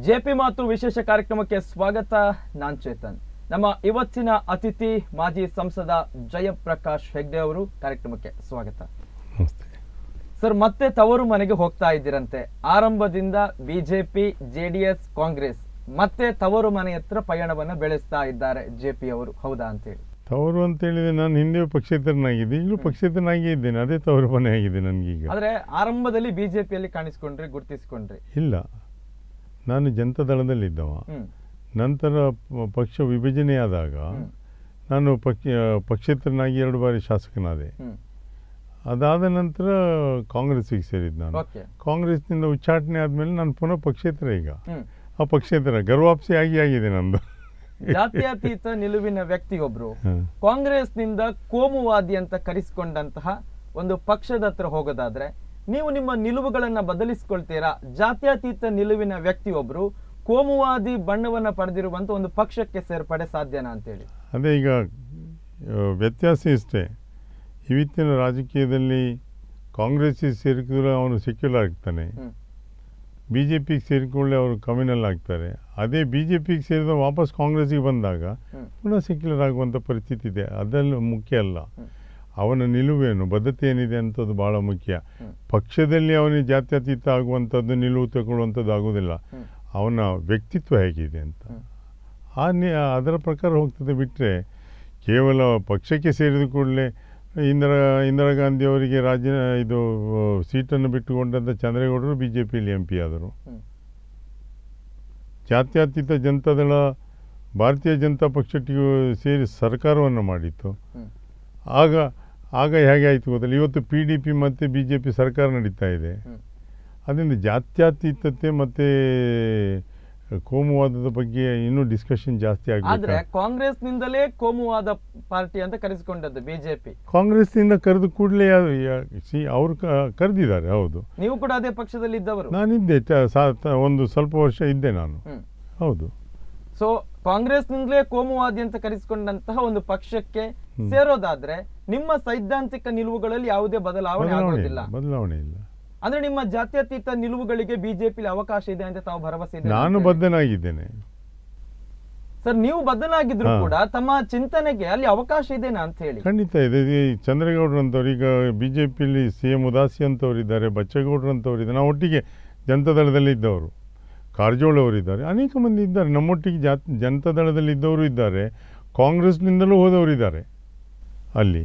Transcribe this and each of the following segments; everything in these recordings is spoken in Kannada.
ಜೆಪಿ ಮಾತು ವಿಶೇಷ ಕಾರ್ಯಕ್ರಮಕ್ಕೆ ಸ್ವಾಗತ ನಾನ್ ಚೇತನ್ ನಮ್ಮ ಇವತ್ತಿನ ಅತಿಥಿ ಮಾಜಿ ಸಂಸದ ಜಯಪ್ರಕಾಶ್ ಹೆಗ್ಡೆ ಅವರು ಕಾರ್ಯಕ್ರಮಕ್ಕೆ ಸ್ವಾಗತ ನಮಸ್ತೆ ಸರ್ ಮತ್ತೆ ತವರು ಮನೆಗೆ ಹೋಗ್ತಾ ಇದ್ದೀರಂತೆ ಆರಂಭದಿಂದ ಬಿಜೆಪಿ ಜೆಡಿಎಸ್ ಕಾಂಗ್ರೆಸ್ ಮತ್ತೆ ತವರು ಮನೆ ಹತ್ರ ಪಯಣವನ್ನ ಬೆಳೆಸ್ತಾ ಇದ್ದಾರೆ ಜೆಪಿ ಅವರು ಹೌದಾ ಅಂತೇಳಿ ತವರು ಅಂತ ಹೇಳಿದ್ರೆ ನಾನು ಹಿಂದೆ ಪಕ್ಷೇತರನಾಗಿದ್ದೆ ಈಗಲೂ ಪಕ್ಷೇತರನಾಗೇ ಇದ್ದೇನೆ ಅದೇ ತವರು ಮನೆ ಆಗಿದೆ ನನಗೀಗ ಆದ್ರೆ ಆರಂಭದಲ್ಲಿ ಬಿಜೆಪಿಯಲ್ಲಿ ಕಾಣಿಸ್ಕೊಂಡ್ರಿ ಗುರ್ತಿಸ್ಕೊಂಡ್ರಿ ಇಲ್ಲ ನಾನು ಜನತಾದಳದಲ್ಲಿದ್ದವ ಹ್ಮ್ ನಂತರ ಪ- ಪಕ್ಷ ವಿಭಜನೆಯಾದಾಗ ಹ್ಮ್. ನಾನು ಪಕ್ಷ ಪಕ್ಷೇತರನಾಗಿ ಎರಡು ಬಾರಿ ಶಾಸಕನಾದೆ ಹ್ಮ್ ಅದಾದ ನಂತರ ಕಾಂಗ್ರೆಸ್ಸಿಗೆ ಸೇರಿದ್ದು ನಾನು ಓಕೆ ಕಾಂಗ್ರೆಸ್ನಿಂದ ಉಚ್ಚಾಟನೆ ಆದಮೇಲೆ ನಾನು ಪುನಃ ಪಕ್ಷೇತರ ಈಗ ಹ್ಮ್ ಆ ಪಕ್ಷೇತರ ಗರ್ವಾಪ್ಸಿ ಆಗಿ ಆಗಿದೆ ನಂದು ಜಾತ್ಯತೀತ ನಿಲುವಿನ ವ್ಯಕ್ತಿಯೊಬ್ರು ಹಾಂ ಕಾಂಗ್ರೆಸ್ನಿಂದ ಕೋಮುವಾದಿ ಅಂತ ಕರೆಸಿಕೊಂಡಂತಹ ಒಂದು ಪಕ್ಷದ ಹತ್ರ ಹೋಗೋದಾದ್ರೆ ನೀವು ನಿಮ್ಮ ನಿಲುವುಗಳನ್ನ ಬದಲಿಸ್ಕೊಳ್ತೀರಾ ಜಾತ್ಯತೀತ ನಿಲುವಿನ ವ್ಯಕ್ತಿಯೊಬ್ರು ಕೋಮುವಾದಿ ಬಣ್ಣವನ್ನ ಪಡೆದಿರುವಂತ ಒಂದು ಪಕ್ಷಕ್ಕೆ ಸೇರ್ಪಡೆ ಸಾಧ್ಯನಾ ಅಂತೇಳಿ ಅದೇ ಈಗ ಆ, ವ್ಯತ್ಯಾಸ ಇಷ್ಟೇ ಇವತ್ತಿನ ರಾಜಕೀಯದಲ್ಲಿ ಕಾಂಗ್ರೆಸ್ಸಿಗೆ ಸೇರಿದ್ರೆ ಅವನು ಸೆಕ್ಯುಲರ್ ಆಗ್ತಾನೆ ಹ್ಮ್ ಬಿ ಜೆ ಪಿಗೆ ಸೇರಿಕೊಳ್ಳಿ ಅವರು ಕಮ್ಯುನಲ್ ಆಗ್ತಾರೆ ಅದೇ ಬಿ ಜೆ ಪಿಗೆ ಸೇರಿದ ವಾಪಸ್ ಕಾಂಗ್ರೆಸ್ಸಿಗೆ ಬಂದಾಗ ಹ್ಮ್ ಪುನಃ ಸೆಕ್ಯುಲರ್ ಆಗುವಂಥ ಪರಿಸ್ಥಿತಿ ಇದೆ ಅದೆಲ್ಲ ಮುಖ್ಯ ಅಲ್ಲ ಹ್ಮ್. ಅವನ ನಿಲುವೇನು ಬದ್ಧತೆ ಏನಿದೆ ಅಂತದ್ದು ಭಾಳ ಮುಖ್ಯ ಹ್ಮ್. ಪಕ್ಷದಲ್ಲಿ ಅವನಿಗೆ ಜಾತ್ಯತೀತ ಆಗುವಂಥದ್ದು ನಿಲುವು ತಗೊಳ್ಳುವಂಥದ್ದು ಆಗೋದಿಲ್ಲ ಹ್ಮ್. ಅವನ ವ್ಯಕ್ತಿತ್ವ ಹೇಗಿದೆ ಅಂತ ಹ್ಮ್. ಆ ನಿ ಅದರ ಪ್ರಕಾರ ಹೋಗ್ತದೆ ಬಿಟ್ಟರೆ ಕೇವಲ ಪಕ್ಷಕ್ಕೆ ಸೇರಿದ ಕೂಡಲೇ ಇಂದಿರಾ ಇಂದಿರಾ ಗಾಂಧಿ ಅವರಿಗೆ ರಾಜ್ಯ ಇದು ಸೀಟನ್ನು ಬಿಟ್ಟುಕೊಂಡಂಥ ಚಂದ್ರೇಗೌಡರು ಬಿ ಜೆ ಪಿಯಲ್ಲಿ ಎಂ ಪಿ ಆದರು ಹ್ಮ್. ಜಾತ್ಯತೀತ ಜನತಾದಳ ಭಾರತೀಯ ಜನತಾ ಪಕ್ಷಕ್ಕೆ ಸೇರಿ ಸರ್ಕಾರವನ್ನು ಮಾಡಿತ್ತು ಹ್ಮ್. ಆಗ ಆಗ ಹೇಗೆ ಆಯಿತು ಗೊತ್ತಿಲ್ಲ ಇವತ್ತು ಪಿ ಡಿ ಪಿ ಮತ್ತು ಬಿ ಜೆ ಪಿ ಸರ್ಕಾರ ನಡೀತಾ ಇದೆ ಹ್ಮ್. ಅದರಿಂದ ಜಾತ್ಯತೀತತೆ ಮತ್ತು ಕೋಮುವಾದದ ಬಗ್ಗೆ ಇನ್ನೂ ಡಿಸ್ಕಷನ್ ಜಾಸ್ತಿ ಆದ್ರೆ ಆಗಬೇಕು ಕಾಂಗ್ರೆಸ್ನಿಂದಲೇ ಕೋಮುವಾದ ಪಾರ್ಟಿ ಅಂತ ಕರೆಸಿಕೊಂಡದ್ದು ಬಿಜೆಪಿ ಕಾಂಗ್ರೆಸ್ನಿಂದ ಕರೆದು ಕೂಡಲೇ ಸಿ ಅವರು ಕರೆದಿದ್ದಾರೆ ಹೌದು ನೀವು ಕೂಡ ಅದೇ ಪಕ್ಷದಲ್ಲಿ ಇದ್ದವರು ನಾನಿದ್ದೆ ಟ- ಸಾ- ತ- ಒಂದು ಸ್ವಲ್ಪ ವರ್ಷ ಇದ್ದೆ ನಾನು ಹ್ಮ್ ಹೌದು ಸೊ ಕಾಂಗ್ರೆಸ್ನಿಂದಲೇ ಕೋಮುವಾದಿ ಅಂತ ಕರೆಸಿಕೊಂಡಂತಹ ಒಂದು ಪಕ್ಷಕ್ಕೆ ಹ್ಮ್. ಸೇರೋದಾದ್ರೆ ನಿಮ್ಮ ಸೈದ್ಧಾಂತಿಕ ನಿಲುವುಗಳಲ್ಲಿ ಯಾವುದೇ ಬದಲಾವಣೆ ಬದಲಾವಣೆ ಆಗೋದಿಲ್ಲ ಇಲ್ಲ ಬದಲಾವಣೆ ಇಲ್ಲ ಅಂದ್ರೆ ನಿಮ್ಮ ಜಾತ್ಯತೀತ ನಿಲುವುಗಳಿಗೆ ಬಿಜೆಪಿ ಅವಕಾಶ ಇದೆ ಅಂತ ತಾವು ಭರವಸೆ ಇದೆ ನಾನು ಬದ್ಧನಾಗಿದ್ದೇನೆ ಸರ್ ನೀವು ಬದಲಾಗಿದ್ರು ಹಾ. ಕೂಡ ತಮ್ಮ ಚಿಂತನೆಗೆ ಅಲ್ಲಿ ಅವಕಾಶ ಇದೆನಾ ಅಂತ ಹೇಳಿ ಖಂಡಿತ ಇದೆ ಈ ಚಂದ್ರೇಗೌಡರು ಅಂತವ್ರು ಈಗ ಬಿ ಜೆ ಪಿಲಿ ಸಿ ಎಂ ಉದಾಸಿ ಅಂತವ್ರು ಇದ್ದಾರೆ ಬಚ್ಚೇಗೌಡರು ಅಂತವ್ರು ಇದ್ದಾರೆ ನಾವು ಒಟ್ಟಿಗೆ ಜನತಾದಳದಲ್ಲಿ ಇದ್ದವರು ಕಾರಜೋಳ ಅವರಿದ್ದಾರೆ ಅನೇಕ ಮಂದಿ ಇದ್ದಾರೆ ನಮ್ಮೊಟ್ಟಿಗೆ ಜಾತ್ ಜನತಾದಳದಲ್ಲಿ ಇದ್ದವರು ಇದ್ದಾರೆ ಕಾಂಗ್ರೆಸ್ನಿಂದಲೂ ಹೋದವರು ಇದ್ದಾರೆ ಅಲ್ಲಿ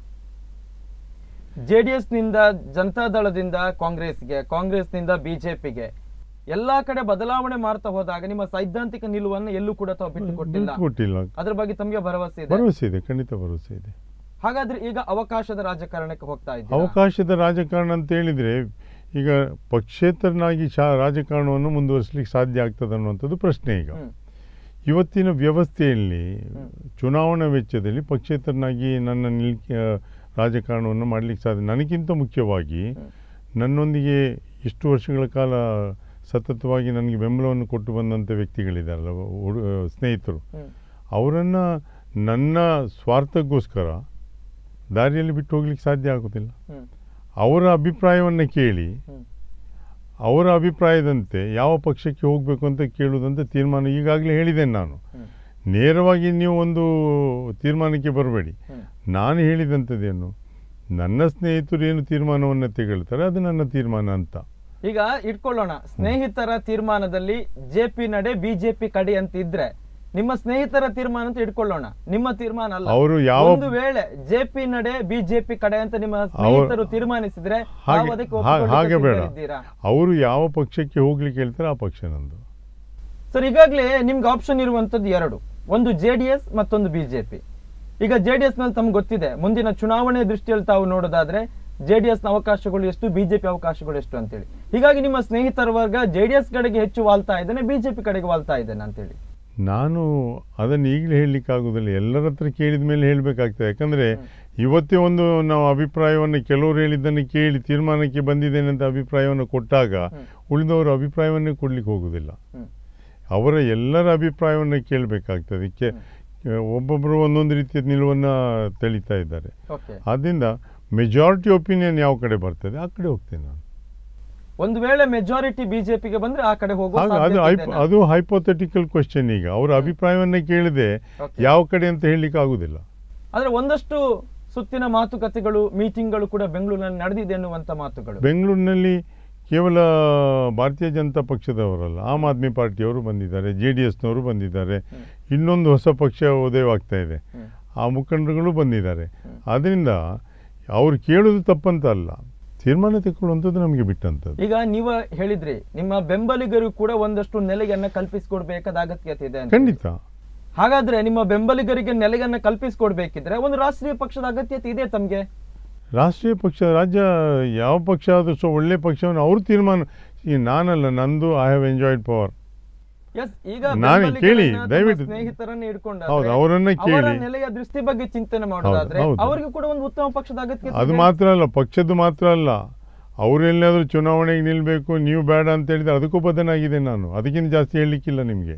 ಜೆಡಿಎಸ್ ನಿಂದ ಜನತಾದಳದಿಂದ ಕಾಂಗ್ರೆಸ್ಗೆ ಕಾಂಗ್ರೆಸ್ನಿಂದ ಬಿಜೆಪಿಗೆ ಎಲ್ಲಾ ಕಡೆ ಬದಲಾವಣೆ ಮಾಡ್ತಾ ಹೋದಾಗ ನಿಮ್ಮ ಸೈದ್ಧಾಂತಿಕ ನಿಲುವನ್ನು ಎಲ್ಲೂ ಕೂಡ ತಾವು ಬಿಟ್ಟು ಕೊಟ್ಟಿಲ್ಲ ಕೊಟ್ಟಿಲ್ಲ ಅದ್ರ ಬಗ್ಗೆ ತಮಗೆ ಭರವಸೆ ಇದೆ ಭರವಸೆ ಇದೆ ಖಂಡಿತ ಭರವಸೆ ಇದೆ ಹಾಗಾದ್ರೆ ಈಗ ಅವಕಾಶದ ರಾಜಕಾರಣಕ್ಕೆ ಹೋಗ್ತಾ ಇದ್ದೀರಾ ಅವಕಾಶದ ರಾಜಕಾರಣ ಅಂತ ಹೇಳಿದರೆ ಈಗ ಪಕ್ಷೇತರನಾಗಿ ಶಾ ರಾಜಕಾರಣವನ್ನು ಮುಂದುವರಿಸಲಿಕ್ಕೆ ಸಾಧ್ಯ ಆಗ್ತದೆ ಅನ್ನುವಂಥದ್ದು ಪ್ರಶ್ನೆ ಈಗ ಹ್ಮ್. ಇವತ್ತಿನ ವ್ಯವಸ್ಥೆಯಲ್ಲಿ ಹ್ಮ್. ಚುನಾವಣಾ ವೆಚ್ಚದಲ್ಲಿ ಪಕ್ಷೇತರನಾಗಿ ನನ್ನ ನಿಲ್ಕೆ ರಾಜಕಾರಣವನ್ನು ಮಾಡಲಿಕ್ಕೆ ಸಾಧ್ಯ ನನಗಿಂತ ಮುಖ್ಯವಾಗಿ ಹ್ಮ್. ನನ್ನೊಂದಿಗೆ ಇಷ್ಟು ವರ್ಷಗಳ ಕಾಲ ಸತತವಾಗಿ ನನಗೆ ಬೆಂಬಲವನ್ನು ಕೊಟ್ಟು ಬಂದಂಥ ವ್ಯಕ್ತಿಗಳಿದ್ದಾರಲ್ಲ ಹುಡು ಸ್ನೇಹಿತರು ಹ್ಮ್. ಅವರನ್ನು ನನ್ನ ಸ್ವಾರ್ಥಕ್ಕೋಸ್ಕರ ದಾರಿಯಲ್ಲಿ ಬಿಟ್ಟು ಹೋಗ್ಲಿಕ್ಕೆ ಸಾಧ್ಯ ಆಗೋದಿಲ್ಲ ಹ್ಮ್. ಅವರ ಅಭಿಪ್ರಾಯವನ್ನು ಕೇಳಿ ಹ್ಮ್. ಅವರ ಅಭಿಪ್ರಾಯದಂತೆ ಯಾವ ಪಕ್ಷಕ್ಕೆ ಹೋಗಬೇಕು ಅಂತ ಕೇಳುವುದಂತ ತೀರ್ಮಾನ ಈಗಾಗಲೇ ಹೇಳಿದ್ದೇನೆ ನಾನು ಹ್ಮ್. ನೇರವಾಗಿ ನೀವು ಒಂದು ತೀರ್ಮಾನಕ್ಕೆ ಬರಬೇಡಿ ಹ್ಮ್. ನಾನು ಹೇಳಿದಂಥದ್ದೇನು ನನ್ನ ಸ್ನೇಹಿತರು ಏನು ತೀರ್ಮಾನವನ್ನು ತೆಗೊಳ್ತಾರೆ ಅದು ನನ್ನ ತೀರ್ಮಾನ ಅಂತ ಈಗ ಇಟ್ಕೊಳ್ಳೋಣ ಸ್ನೇಹಿತರ ತೀರ್ಮಾನದಲ್ಲಿ ಜೆಪಿ ನಡೆ ಬಿಜೆಪಿ ಕಡೆ ಅಂತ ಇದ್ರೆ ನಿಮ್ಮ ಸ್ನೇಹಿತರ ತೀರ್ಮಾನ ಅಂತ ಇಟ್ಕೊಳ್ಳೋಣ ನಿಮ್ಮ ತೀರ್ಮಾನ ಅಲ್ಲ ಅವರು ಯಾವ ಒಂದು ವೇಳೆ ಜೆಪಿ ನಡೆ ಬಿಜೆಪಿ ಕಡೆ ಅಂತ ನಿಮ್ಮ ಸ್ನೇಹಿತರು ತೀರ್ಮಾನಿಸಿದ್ರೆ ತಾವು ಹಾಗೆ ಅದಕ್ಕೆ ಹಾ- ಒಪ್ಪಿಕೊಳ್ಳಿಕ್ಕೆ ಹಾಗೆ ಬೇಡ ಸಿದ್ಧರಿದ್ದೀರಾ? ಅವರು ಯಾವ ಪಕ್ಷಕ್ಕೆ ಹೋಗ್ಲಿಕ್ಕೆ ಹೇಳ್ತಾರೆ ಆ ಪಕ್ಷ ನಂದು ಸರ್ ಈಗಾಗಲೇ ನಿಮ್ಗೆ ಆಪ್ಷನ್ ಇರುವಂತದ್ದು ಎರಡು ಒಂದು ಜೆಡಿಎಸ್ ಮತ್ತೊಂದು ಬಿಜೆಪಿ ಈಗ ಜೆಡಿಎಸ್ ನಲ್ಲಿ ತಮ್ಗೆ ಗೊತ್ತಿದೆ ಮುಂದಿನ ಚುನಾವಣೆ ದೃಷ್ಟಿಯಲ್ಲಿ ತಾವು ನೋಡೋದಾದ್ರೆ ಜೆಡಿಎಸ್ ನ ಅವಕಾಶಗಳು ಎಷ್ಟು ಬಿಜೆಪಿ ಅವಕಾಶಗಳು ಎಷ್ಟು ಅಂತೇಳಿ ಹೀಗಾಗಿ ನಿಮ್ಮ ಸ್ನೇಹಿತರ ವರ್ಗ ಜೆಡಿಎಸ್ ಕಡೆಗೆ ಹೆಚ್ಚು ವಾಲ್ತಾ ಇದ್ದೇನೆ ಬಿಜೆಪಿ ಕಡೆಗೆ ವಾಲ್ತಾ ಇದ್ದೇನೆ ಅಂತೇಳಿ ನಾನು ಅದನ್ನು ಈಗಲೇ ಹೇಳಲಿಕ್ಕಾಗೋದಿಲ್ಲ ಎಲ್ಲರ ಹತ್ರ ಕೇಳಿದ ಮೇಲೆ ಹೇಳಬೇಕಾಗ್ತದೆ ಯಾಕಂದರೆ ಇವತ್ತೇ ಒಂದು ನಾವು ಅಭಿಪ್ರಾಯವನ್ನು ಕೆಲವರು ಹೇಳಿದ್ದನ್ನು ಕೇಳಿ ತೀರ್ಮಾನಕ್ಕೆ ಬಂದಿದ್ದೇನೆ ಅಂತ ಅಭಿಪ್ರಾಯವನ್ನು ಕೊಟ್ಟಾಗ ಹ್ಮ್. ಉಳಿದವರು ಅಭಿಪ್ರಾಯವನ್ನೇ ಕೊಡ್ಲಿಕ್ಕೆ ಹೋಗೋದಿಲ್ಲ ಹ್ಮ್. ಅವರ ಎಲ್ಲರ ಅಭಿಪ್ರಾಯವನ್ನು ಕೇಳಬೇಕಾಗ್ತದೆ ಕೆ ಒಬ್ಬೊಬ್ಬರು ಒಂದೊಂದು ರೀತಿಯ ನಿಲುವನ್ನು ತೆಳಿತಾ ಇದ್ದಾರೆ ಓಕೆ ಆದ್ದರಿಂದ ಮೆಜಾರಿಟಿ ಒಪಿನಿಯನ್ ಯಾವ ಕಡೆ ಬರ್ತದೆ ಆ ಕಡೆ ಹೋಗ್ತೇನೆ ನಾನು ಒಂದು ವೇಳೆ ಮೆಜಾರಿಟಿ ಬಿಜೆಪಿಗೆ ಬಂದ್ರೆ ಆ ಕಡೆ ಹೋಗುವ ಆಗ ಅದು ಸಾಧ್ಯತೆ ಹೈಪ್ ಇದೆನಾ? ಅದು ಹೈಪೋಥೆಟಿಕಲ್ ಕ್ವಶನ್ ಈಗ ಅವರ ಅಭಿಪ್ರಾಯವನ್ನ ಕೇಳಿದೆ Okay. ಯಾವ ಕಡೆ ಅಂತ ಹೇಳಲಿಕ್ಕೆ ಆಗುದಿಲ್ಲ ಆದ್ರೆ ಒಂದಷ್ಟು ಸುತ್ತಿನ ಮಾತುಕತೆಗಳು ಮೀಟಿಂಗ್ಗಳು ಕೂಡ ಬೆಂಗಳೂರಿನಲ್ಲಿ ನಡೆದಿದೆ ಎನ್ನುವಂತ ಮಾತುಗಳು ಬೆಂಗಳೂರಿನಲ್ಲಿ ಕೇವಲ ಭಾರತೀಯ ಜನತಾ ಪಕ್ಷದವರಲ್ಲ ಆಮ್ ಆದ್ಮಿ ಪಾರ್ಟಿಯವರು ಬಂದಿದ್ದಾರೆ ಜೆ ಡಿ ಎಸ್ನವರು ಬಂದಿದ್ದಾರೆ ಹ್ಮ್. ಇನ್ನೊಂದು ಹೊಸ ಪಕ್ಷ ಉದಯವಾಗ್ತಾ ಇದೆ ಹ್ಮ್. ಆ ಮುಖಂಡರುಗಳು ಬಂದಿದ್ದಾರೆ ಹ್ಮ್. ಆದ್ದರಿಂದ ಅವ್ರು ಕೇಳೋದು ತಪ್ಪಂತ ಅಲ್ಲ ತೀರ್ಮಾನ ತೆಕ್ಕೊಳ್ಳುವಂಥದ್ದು ನಮಗೆ ಬಿಟ್ಟಂಥದ್ದು ಈಗ ನೀವು ಹೇಳಿದ್ರಿ ನಿಮ್ಮ ಬೆಂಬಲಿಗರು ಕೂಡ ಒಂದಷ್ಟು ನೆಲೆಯನ್ನ ಕಲ್ಪಿಸಿಕೊಡ್ಬೇಕಾದ ಅಗತ್ಯತೆ ಇದೆ ಅಂತ ಖಂಡಿತ ಹಾಗಾದ್ರೆ ನಿಮ್ಮ ಬೆಂಬಲಿಗರಿಗೆ ನೆಲೆಯನ್ನ ಕಲ್ಪಿಸಿಕೊಡ್ಬೇಕಿದ್ರೆ ಒಂದು ರಾಷ್ಟ್ರೀಯ ಪಕ್ಷದ ಅಗತ್ಯತೆ ಇದೆ ತಮ್ಗೆ ರಾಷ್ಟ್ರೀಯ ಪಕ್ಷ ರಾಜ್ಯ ಯಾವ ಪಕ್ಷ ಆದರೂ ಸಹ ಒಳ್ಳೆ ಪಕ್ಷವನ್ನು ಅವ್ರು ತೀರ್ಮಾನ ಈ ನಾನಲ್ಲ ನಂದು I have enjoyed power yes ಈಗ ನಾನು ಬೆಂಬಲಿಗರನ್ನ ಕೇಳಿ, ತಮ್ಮ ದಯವಿಟ್ಟು. ಸ್ನೇಹಿತರನ್ನ ಹಿಡ್ಕೊಂಡಾದ್ರೆ ಹೌದು, ಅವರನ್ನ ಅವರ ಕೇಳಿ. ನೆಲೆಯ ದೃಷ್ಟಿ ಬಗ್ಗೆ ಚಿಂತನೆ ಮಾಡೋದಾದ್ರೆ ಹೌದು. ಅವರಿಗೂ ಕೂಡ ಒಂದು ಉತ್ತಮ ಪಕ್ಷದ ಅಗತ್ಯತೆ ಅದು ಇದೆ. ಮಾತ್ರ ಅಲ್ಲ ಪಕ್ಷದ್ದು ಮಾತ್ರ ಅಲ್ಲ ಅವರೆಲ್ಲಾದರೂ ಚುನಾವಣೆಗೆ ನಿಲ್ಲಬೇಕು ನೀವು ಬೇಡ ಅಂತ ಹೇಳಿದ್ರೆ ಅದಕ್ಕೂ ಬದನಾಗಿದೆ ನಾನು ಅದಕ್ಕಿಂತ ಜಾಸ್ತಿ ಹೇಳಲಿಕ್ಕಿಲ್ಲ ನಿಮಗೆ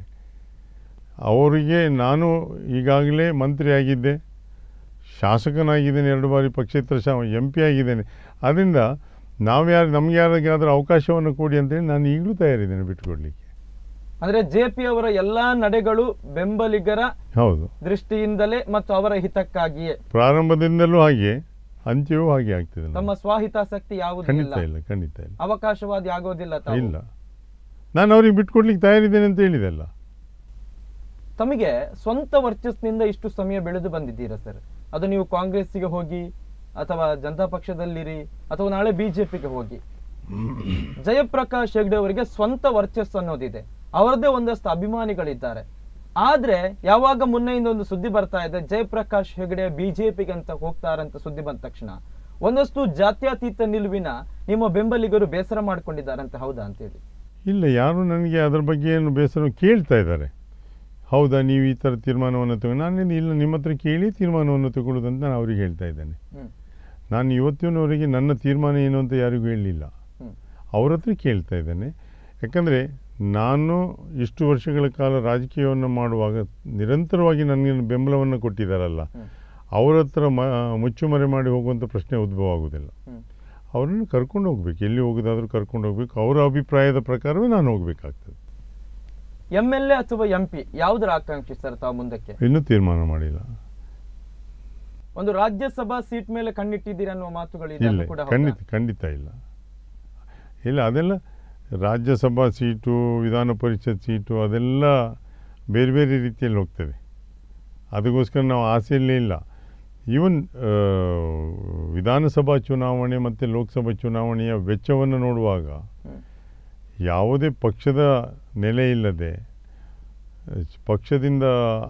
ಅವರಿಗೆ ನಾನು ಈಗಾಗಲೇ ಮಂತ್ರಿ ಆಗಿದ್ದೆ ಶಾಸಕನಾಗಿದ್ದೇನೆ ಎರಡು ಬಾರಿ ಪಕ್ಷೇತರ ಶಾ ಎಂ ಪಿ ಆಗಿದ್ದೇನೆ ಅದರಿಂದ ನಾವು ಯಾರು ನಮ್ಗೆ ಯಾರಿಗಾದ್ರೂ ಅವಕಾಶವನ್ನು ಕೊಡಿ ಅಂತೇಳಿ ನಾನು ಈಗಲೂ ತಯಾರಿದ್ದೇನೆ ಬಿಟ್ಟುಕೊಡ್ಲಿಕ್ಕೆ ಅಂದ್ರೆ ಜೆ ಪಿ ಅವರ ಎಲ್ಲಾ ನಡೆಗಳು ಬೆಂಬಲಿಗರ ಹೌದು ದೃಷ್ಟಿಯಿಂದಲೇ ಮತ್ತು ಅವರ ಹಿತಕ್ಕಾಗಿಯೇ ಪ್ರಾರಂಭದಿಂದಲೂ ಹಾಗೆ ಅಂತ್ಯವೂ ಹಾಗೆ ಆಗ್ತದೆ ನಮ್ಗೆ. ತಮ್ಮ ಸ್ವಹಿತಾಸಕ್ತಿ ಯಾವುದೂ ಖಂಡಿತ ಇಲ್ಲ ಇಲ್ಲ ಖಂಡಿತ ಇಲ್ಲ ಅವಕಾಶವಾದಿ ಆಗೋದಿಲ್ಲ ತಾವು. ಇಲ್ಲ ನಾನು ಅವ್ರಿಗೆ ಬಿಟ್ಕೊಡ್ಲಿಕ್ಕೆ ತಯಾರಿದ್ದೇನೆ ಅಂತ ಹೇಳಿದೆಲ್ಲ ತಮಗೆ ಸ್ವಂತ ವರ್ಚಸ್ನಿಂದ ಇಷ್ಟು ಸಮಯ ಬೆಳೆದು ಬಂದಿದ್ದೀರಾ ಸರ್ ಅದು ನೀವು ಕಾಂಗ್ರೆಸ್ಸಿಗೆ ಹೋಗಿ ಅಥವಾ ಜನತಾ ಪಕ್ಷದಲ್ಲಿರಿ ಅಥವಾ ನಾಳೆ ಬಿಜೆಪಿಗೆ ಹೋಗಿ ಜಯಪ್ರಕಾಶ್ ಹೆಗ್ಡೆ ಅವರಿಗೆ ಸ್ವಂತ ವರ್ಚಸ್ಸು ಅನ್ನೋದಿದೆ ಅವರದ್ದೇ ಒಂದಷ್ಟು ಅಭಿಮಾನಿಗಳಿದ್ದಾರೆ ಆದ್ರೆ ಯಾವಾಗ ಮೊನ್ನೆಯಿಂದ ಒಂದು ಸುದ್ದಿ ಬರ್ತಾ ಇದೆ ಜಯಪ್ರಕಾಶ್ ಹೆಗ್ಡೆ ಬಿಜೆಪಿಗೆ ಅಂತ ಹೋಗ್ತಾರಂತ ಸುದ್ದಿ ಬಂದ ತಕ್ಷಣ ಒಂದಷ್ಟು ಜಾತ್ಯತೀತ ನಿಲುವಿನ ನಿಮ್ಮ ಬೆಂಬಲಿಗರು ಬೇಸರ ಮಾಡ್ಕೊಂಡಿದ್ದಾರಂತೆ ಹೌದಾ ಅಂತೇಳಿ ಇಲ್ಲ ಯಾರು ನನಗೆ ಅದ್ರ ಬಗ್ಗೆ ಏನು ಬೇಸರ ಕೇಳ್ತಾ ಇದ್ದಾರೆ ಹೌದಾ ನೀವು ಈ ಥರ ತೀರ್ಮಾನವನ್ನು ತಗೊಂಡು ನಾನು ಇಲ್ಲ ನಿಮ್ಮ ಹತ್ರ ಕೇಳಿ ತೀರ್ಮಾನವನ್ನು ತಗೊಳ್ಳೋದಂತ ನಾನು ಅವ್ರಿಗೆ ಹೇಳ್ತಾ ಇದ್ದೇನೆ ಹ್ಮ್ ನಾನು ಇವತ್ತಿನವರೆಗೆ ನನ್ನ ತೀರ್ಮಾನ ಏನು ಅಂತ ಯಾರಿಗೂ ಹೇಳಲಿಲ್ಲ ಹ್ಮ್ ಅವ್ರ ಹತ್ರ ಕೇಳ್ತಾ ಇದ್ದೇನೆ ಯಾಕಂದರೆ ನಾನು ಇಷ್ಟು ವರ್ಷಗಳ ಕಾಲ ರಾಜಕೀಯವನ್ನು ಮಾಡುವಾಗ ನಿರಂತರವಾಗಿ ನನಗೆ ಬೆಂಬಲವನ್ನು ಕೊಟ್ಟಿದ್ದಾರಲ್ಲ ಹ್ಮ್ ಅವ್ರ ಹತ್ರ ಮ ಮುಚ್ಚುಮರೆ ಮಾಡಿ ಹೋಗುವಂಥ ಪ್ರಶ್ನೆ ಉದ್ಭವ ಆಗೋದಿಲ್ಲ ಹ್ಮ್ ಅವರನ್ನು ಕರ್ಕೊಂಡು ಹೋಗ್ಬೇಕು ಎಲ್ಲಿ ಹೋಗೋದಾದ್ರೂ ಕರ್ಕೊಂಡು ಹೋಗ್ಬೇಕು ಅವರ ಅಭಿಪ್ರಾಯದ ಪ್ರಕಾರವೇ ನಾನು ಹೋಗಬೇಕಾಗ್ತದೆ ಎಂ ಎಲ್ ಎ ಅಥವಾ ಎಂ ಪಿ ಯಾವುದರ ಆಕಾಂಕ್ಷಿ ಸರ್ ತಾವು ಮುಂದಕ್ಕೆ ಇನ್ನೂ ತೀರ್ಮಾನ ಮಾಡಿಲ್ಲ ಒಂದು ರಾಜ್ಯಸಭಾ ಸೀಟ್ ಮೇಲೆ ಕಣ್ಣಿಟ್ಟಿದ್ದೀರಿ ಅನ್ನುವ ಮಾತುಗಳು ಇದೆ, ಇಲ್ಲ ಅದು ಕೂಡ ಹೌದಾ? ಖಂಡಿತ ಖಂಡಿತ ಇಲ್ಲ ಇಲ್ಲ ಅದೆಲ್ಲ ರಾಜ್ಯಸಭಾ ಸೀಟು ವಿಧಾನ ಪರಿಷತ್ ಸೀಟು ಅದೆಲ್ಲ ಬೇರೆ ಬೇರೆ ರೀತಿಯಲ್ಲಿ ಹೋಗ್ತದೆ ಅದಕ್ಕೋಸ್ಕರ ನಾವು ಆಸೆಯಲ್ಲೇ ಇಲ್ಲ ಈವನ್ ವಿಧಾನಸಭಾ ಚುನಾವಣೆ ಮತ್ತು ಲೋಕಸಭಾ ಚುನಾವಣೆಯ ವೆಚ್ಚವನ್ನು ನೋಡುವಾಗ ಹ್ಮ್. ಯಾವುದೇ ಪಕ್ಷದ ನೆಲೆ ಇಲ್ಲದೆ ಅಹ್, ಪಕ್ಷದಿಂದ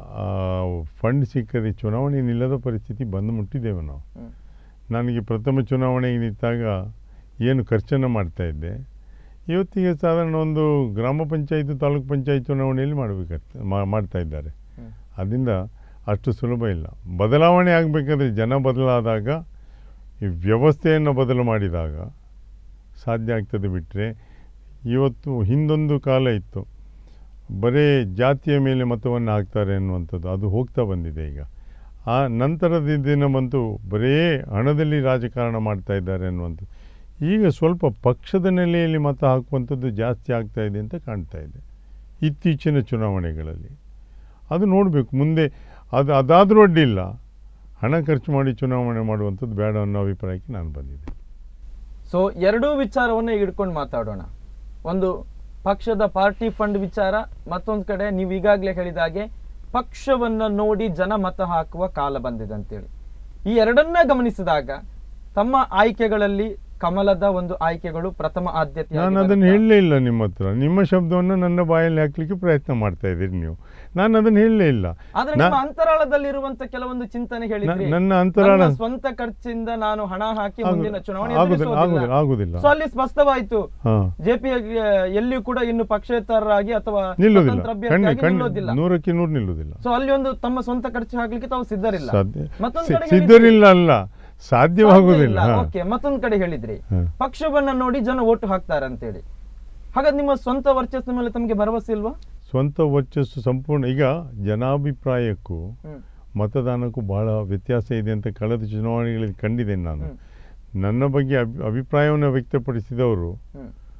ಫಂಡ್ ಸಿಕ್ಕರೆ ಚುನಾವಣೆ ನಿಲ್ಲದ ಪರಿಸ್ಥಿತಿ ಬಂದು ಮುಟ್ಟಿದ್ದೇವೆ ನಾವು ಹ್ಮ್. ನನಗೆ ಪ್ರಥಮ ಚುನಾವಣೆಗೆ ನಿಂತಾಗ ಏನು ಖರ್ಚನ್ನು ಮಾಡ್ತಾ ಇದ್ದೆ ಇವತ್ತಿಗೆ ಸಾಧಾರಣ ಒಂದು ಗ್ರಾಮ ಪಂಚಾಯತ್ ತಾಲೂಕು ಪಂಚಾಯತ್ ಚುನಾವಣೆಯಲ್ಲಿ ಮಾಡಬೇಕಾಗ್ತದೆ ಮಾಡ್ತಾ ಇದ್ದಾರೆ ಹ್ಮ್. ಅದರಿಂದ ಅಷ್ಟು ಸುಲಭ ಇಲ್ಲ ಬದಲಾವಣೆ ಆಗಬೇಕಾದ್ರೆ ಜನ ಬದಲಾದಾಗ ಈ ವ್ಯವಸ್ಥೆಯನ್ನು ಬದಲು ಮಾಡಿದಾಗ ಸಾಧ್ಯ ಆಗ್ತದೆ ಬಿಟ್ಟರೆ ಇವತ್ತು ಹಿಂದೊಂದು ಕಾಲ ಇತ್ತು ಬರೇ ಜಾತಿಯ ಮೇಲೆ ಮತವನ್ನು ಹಾಕ್ತಾರೆ ಅನ್ನುವಂಥದ್ದು ಅದು ಹೋಗ್ತಾ ಬಂದಿದೆ ಈಗ ಆ ನಂತರದ ದಿನ ಬಂತು ಬರೇ ಹಣದಲ್ಲಿ ರಾಜಕಾರಣ ಮಾಡ್ತಾ ಇದ್ದಾರೆ ಅನ್ನುವಂಥದ್ದು ಈಗ ಸ್ವಲ್ಪ ಪಕ್ಷದ ನೆಲೆಯಲ್ಲಿ ಮತ ಹಾಕುವಂಥದ್ದು ಜಾಸ್ತಿ ಆಗ್ತಾ ಇದೆ ಅಂತ ಕಾಣ್ತಾ ಇದೆ ಇತ್ತೀಚಿನ ಚುನಾವಣೆಗಳಲ್ಲಿ ಅದು ನೋಡಬೇಕು ಮುಂದೆ ಅದು ಅದಾದರೂ ಅಡ್ಡಿಲ್ಲ ಹಣ ಖರ್ಚು ಮಾಡಿ ಚುನಾವಣೆ ಮಾಡುವಂಥದ್ದು ಬೇಡ ಅನ್ನೋ ಅಭಿಪ್ರಾಯಕ್ಕೆ ನಾನು ಬಂದಿದ್ದೆ ಸೊ ಎರಡೂ ವಿಚಾರವನ್ನ ಹಿಡ್ಕೊಂಡು ಮಾತಾಡೋಣ ಒಂದು ಪಕ್ಷದ ಪಾರ್ಟಿ ಫಂಡ್ ವಿಚಾರ ಮತ್ತೊಂದು ಕಡೆ ನೀವು ಈಗಾಗಲೇ ಹೇಳಿದ ಹಾಗೆ ಪಕ್ಷವನ್ನ ನೋಡಿ ಜನ ಮತ ಹಾಕುವ ಕಾಲ ಬಂದಿದೆ ಅಂತೇಳಿ ಈ ಎರಡನ್ನ ಗಮನಿಸಿದಾಗ ತಮ್ಮ ಆಯ್ಕೆಗಳಲ್ಲಿ ಕಮಲದ ಒಂದು ಆಯ್ಕೆಗಳು ಪ್ರಥಮ ಆದ್ಯತೆ ನಾನು ಅದನ್ನು ಹೇಳಲೇ ಇಲ್ಲ ನಿಮ್ಮ ಹತ್ರ ನಿಮ್ಮ ಶಬ್ದವನ್ನು ನನ್ನ ಬಾಯಲ್ಲಿ ಹಾಕ್ಲಿಕ್ಕೆ ಪ್ರಯತ್ನ ಮಾಡ್ತಾ ಇದ್ದೀರಿ ನೀವು ನಾನು ಅದನ್ನು ಹೇಳಲೇ ಇಲ್ಲ ಆದ್ರೆ ನಾ- ನಿಮ್ಮ ಅಂತರಾಳದಲ್ಲಿರುವಂತ ಕೆಲವೊಂದು ಚಿಂತನೆ ಹೇಳಿದ್ರಿ ನ- ನನ್ನ ಅಂತರಾಳ- ನನ್ನ ಸ್ವಂತ ಖರ್ಚಿಂದ ನಾನು ಹಣ ಹಾಕಿ ಆಗು- ಮುಂದಿನ ಚುನಾವಣೆ ಆಗುದಿಲ್ಲ ಆಗುದಿಲ್ಲ ಆಗುದಿಲ್ಲ ಸೊ ಅಲ್ಲಿ ಸ್ಪಷ್ಟವಾಯಿತು ಹಾಂ ಜೆಪಿ ಎಲ್ಲಿಯೂ ಕೂಡ ಇನ್ನು ಪಕ್ಷೇತರರಾಗಿ ಅಥವಾ ನಿಲ್ಲುವುದಿಲ್ಲ ಸ್ವತಂತ್ರ ಖಂಡಿತ ಅಭ್ಯರ್ಥಿಯಾಗಿ ಖಂಡಿತ ನಿಲ್ಲೋದಿಲ್ಲ ನೂರಕ್ಕೆ ನೂರು ನಿಲ್ಲುವುದಿಲ್ಲ ಸೊ ಅಲ್ಲಿ ಒಂದು ತಮ್ಮ ಸ್ವಂತ ಖರ್ಚು ಹಾಕ್ಲಿಕ್ಕೆ ತಾವು ಸಿದ್ಧರಿಲ್ಲ ಸಾಧ್ಯ ಮತ್ತೊಂದು ಸಿ- ಕಡೆ ಹೇಳಿದ್ರಿ- ಸಿದ್ಧರಿಲ್ಲ ಅಲ್ಲ ಸಾಧ್ಯವಾಗುವುದಿಲ್ಲ ಸಾಧ್ಯ ಇಲ್ಲ. ಹಾ. ಓಕೆ ಮತ್ತೊಂದ್ ಕಡೆ ಹೇಳಿದ್ರಿ ಹಾ. ಪಕ್ಷವನ್ನ ನೋಡಿ ಜನ ಓಟು ಹಾಕ್ತಾರೆ ಅಂತೇಳಿ ಹಾಗಾದ್ರೆ ನಿಮ್ಮ ಸ್ವಂತ ವರ್ಚಸ್ಸಿನ ಮೇಲೆ ತಮಗೆ ಭರವಸೆ ಇಲ್ವಾ ಸ್ವಂತ ವರ್ಚಸ್ಸು ಸಂಪೂರ್ಣ ಈಗ ಜನಾಭಿಪ್ರಾಯಕ್ಕೂ ಹ್ಮ್ ಮತದಾನಕ್ಕೂ ಬಹಳ ವ್ಯತ್ಯಾಸ ಇದೆ ಅಂತ ಕಳೆದ ಚುನಾವಣೆಗಳಲ್ಲಿ ಕಂಡಿದ್ದೇನೆ ನಾನು ಹ್ಮ್. ನನ್ನ ಬಗ್ಗೆ ಅಭಿ ಅಭಿಪ್ರಾಯವನ್ನು ವ್ಯಕ್ತಪಡಿಸಿದವರು ಹ್ಮ್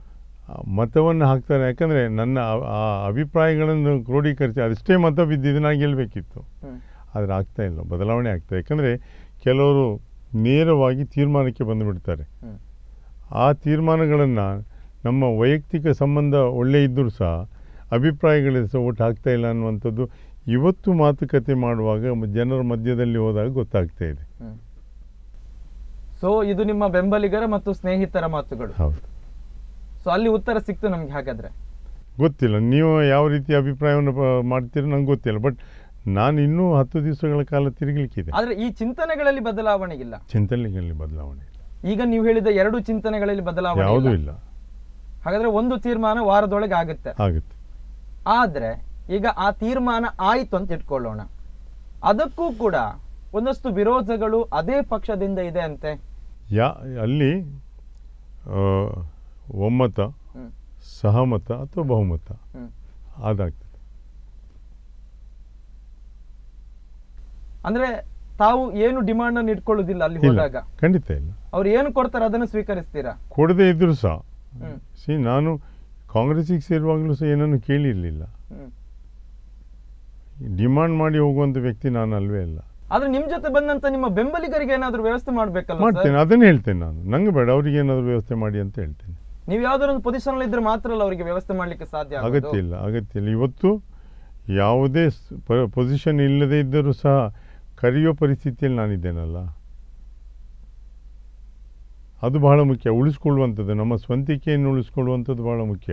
ಮತವನ್ನು ಹಾಕ್ತಾರೆ ಯಾಕಂದರೆ ನನ್ನ ಆ- ಆ ಅಭಿಪ್ರಾಯಗಳನ್ನು ಕ್ರೋಢೀಕರಿಸಿ ಅದಷ್ಟೇ ಮತ ಬಿದ್ದಿದ್ದು ನಾನು ಗೆಲ್ಲಬೇಕಿತ್ತು ಹ್ಮ್. ಆದರೆ ಆಗ್ತಾ ಇಲ್ಲ ಬದಲಾವಣೆ ಆಗ್ತದೆ ಯಾಕಂದರೆ ಕೆಲವರು ನೇರವಾಗಿ ತೀರ್ಮಾನಕ್ಕೆ ಬಂದುಬಿಡ್ತಾರೆ ಹ್ಮ್. ಆ ತೀರ್ಮಾನಗಳನ್ನು ನಮ್ಮ ವೈಯಕ್ತಿಕ ಸಂಬಂಧ ಒಳ್ಳೆ ಇದ್ದರೂ ಸಹ ಅಭಿಪ್ರಾಯಗಳಿಗೆ ಸಹ ಓಟ್ ಹಾಕ್ತಾ ಇಲ್ಲ ಅನ್ನುವಂಥದ್ದು ಇವತ್ತು ಮಾತುಕತೆ ಮಾಡುವಾಗ ಮ- ಜನರ ಮಧ್ಯದಲ್ಲಿ ಹೋದಾಗ ಗೊತ್ತಾಗ್ತಾ ಇದೆ ಸೊ ಇದು ನಿಮ್ಮ ಬೆಂಬಲಿಗರ ಮತ್ತು ಸ್ನೇಹಿತರ ಮಾತುಗಳು ಹೌದು ಸೊ ಅಲ್ಲಿ ಉತ್ತರ ಸಿಕ್ತು ನಮ್ಗೆ ಹಾಗಾದ್ರೆ ಗೊತ್ತಿಲ್ಲ ನೀವು ಯಾವ ರೀತಿ ಅಭಿಪ್ರಾಯವನ್ನು ಪ- ಮಾಡ್ತೀರೋ ನಂಗೆ ಗೊತ್ತಿಲ್ಲ ಬಟ್ ನಾನು ಇನ್ನೂ ಹತ್ತು ದಿವಸಗಳ ಕಾಲ ತಿರುಗಲಿಕ್ಕಿದೆ ಆದ್ರೆ ಈ ಚಿಂತನೆಗಳಲ್ಲಿ ಬದಲಾವಣೆ ಇಲ್ಲ ಚಿಂತನೆಗಳಲ್ಲಿ ಬದಲಾವಣೆ ಇಲ್ಲ. ಈಗ ನೀವು ಹೇಳಿದ ಎರಡು ಚಿಂತನೆಗಳಲ್ಲಿ ಬದಲಾವಣೆ ಯಾವುದೂ ಇಲ್ಲ. ಇಲ್ಲ ಹಾಗಾದ್ರೆ ಒಂದು ತೀರ್ಮಾನ ವಾರದೊಳಗೆ ಆಗುತ್ತೆ ಆಗುತ್ತೆ ಆದ್ರೆ ಈಗ ಆ ತೀರ್ಮಾನ ಆಯ್ತು ಅಂತ ಇಟ್ಕೊಳ್ಳೋಣ ಅದಕ್ಕೂ ಕೂಡ ಒಂದಷ್ಟು ವಿರೋಧಗಳು ಅದೇ ಪಕ್ಷದಿಂದ ಇದೆ ಅಂತೆ ಯಾ ಅಲ್ಲಿ ಆ, ಒಮ್ಮತ ಹ್ಮ್. ಸಹಮತ ಅಥವಾ ಬಹುಮತ ಹ್ಮ್. ಅದಾಗ್ತದೆ ಅಂದ್ರೆ ತಾವು ಏನು ಡಿಮಾಂಡ್ ಅನ್ನು ಇಟ್ಕೊಳ್ಳೋದಿಲ್ಲ ಅಲ್ಲಿ ಇಲ್ಲ ಹೋದಾಗ ಖಂಡಿತ ಇಲ್ಲ ಅವ್ರು ಏನು ಕೊಡ್ತಾರೆ ಅದನ್ನು ಸ್ವೀಕರಿಸ್ತೀರಾ ಕೊಡದೇ ಇದ್ದರೂ ಸಹ ಹ್ಮ್. ಸಿ ನಾನು ಕಾಂಗ್ರೆಸ್ಸಿಗೆ ಸೇರುವಾಗಲೂ ಸಹ ಏನನ್ನು ಕೇಳಿರಲಿಲ್ಲ ಹ್ಮ್. ಡಿಮಾಂಡ್ ಮಾಡಿ ಹೋಗುವಂಥ ವ್ಯಕ್ತಿ ನಾನು ಅಲ್ವೇ ಅಲ್ಲ ಆದ್ರೆ ನಿಮ್ ಜೊತೆ ಬಂದಂತ ನಿಮ್ಮ ಬೆಂಬಲಿಗರಿಗೆ ಏನಾದ್ರೂ ವ್ಯವಸ್ಥೆ ಮಾಡ್ಬೇಕಲ್ಲ ಮಾಡ್ತೇನೆ ಸರ್ ಅದನ್ನೇ ಹೇಳ್ತೇನೆ ನಾನು ನಂಗೆ ಬೇಡ ಅವ್ರಿಗೆ ಏನಾದರೂ ವ್ಯವಸ್ಥೆ ಮಾಡಿ ಅಂತ ಹೇಳ್ತೇನೆ ನೀವು ಯಾವ್ದಾದ್ರು ಒಂದು ಪೊಸಿಷನ್ ಅಲ್ಲಿ ಇದ್ರೆ ಮಾತ್ರ ಅಲ್ಲ ಅವರಿಗೆ ವ್ಯವಸ್ಥೆ ಮಾಡ್ಲಿಕ್ಕೆ ಸಾಧ್ಯ ಆಗೋದು. ಅಗತ್ಯ ಇಲ್ಲ ಅಗತ್ಯ ಇಲ್ಲ ಇವತ್ತು ಯಾವುದೇ ಪೊಸಿಷನ್ ಇಲ್ಲದೇ ಇದ್ದರೂ ಸಹ ಕರೆಯೋ ಪರಿಸ್ಥಿತಿಯಲ್ಲಿ ನಾನಿದ್ದೇನಲ್ಲ ಅದು ಬಹಳ ಮುಖ್ಯ ಉಳಿಸ್ಕೊಳ್ಳುವಂಥದ್ದು ನಮ್ಮ ಸ್ವಂತಿಕೆಯನ್ನು ಉಳಿಸ್ಕೊಳ್ಳುವಂಥದ್ದು ಬಹಳ ಮುಖ್ಯ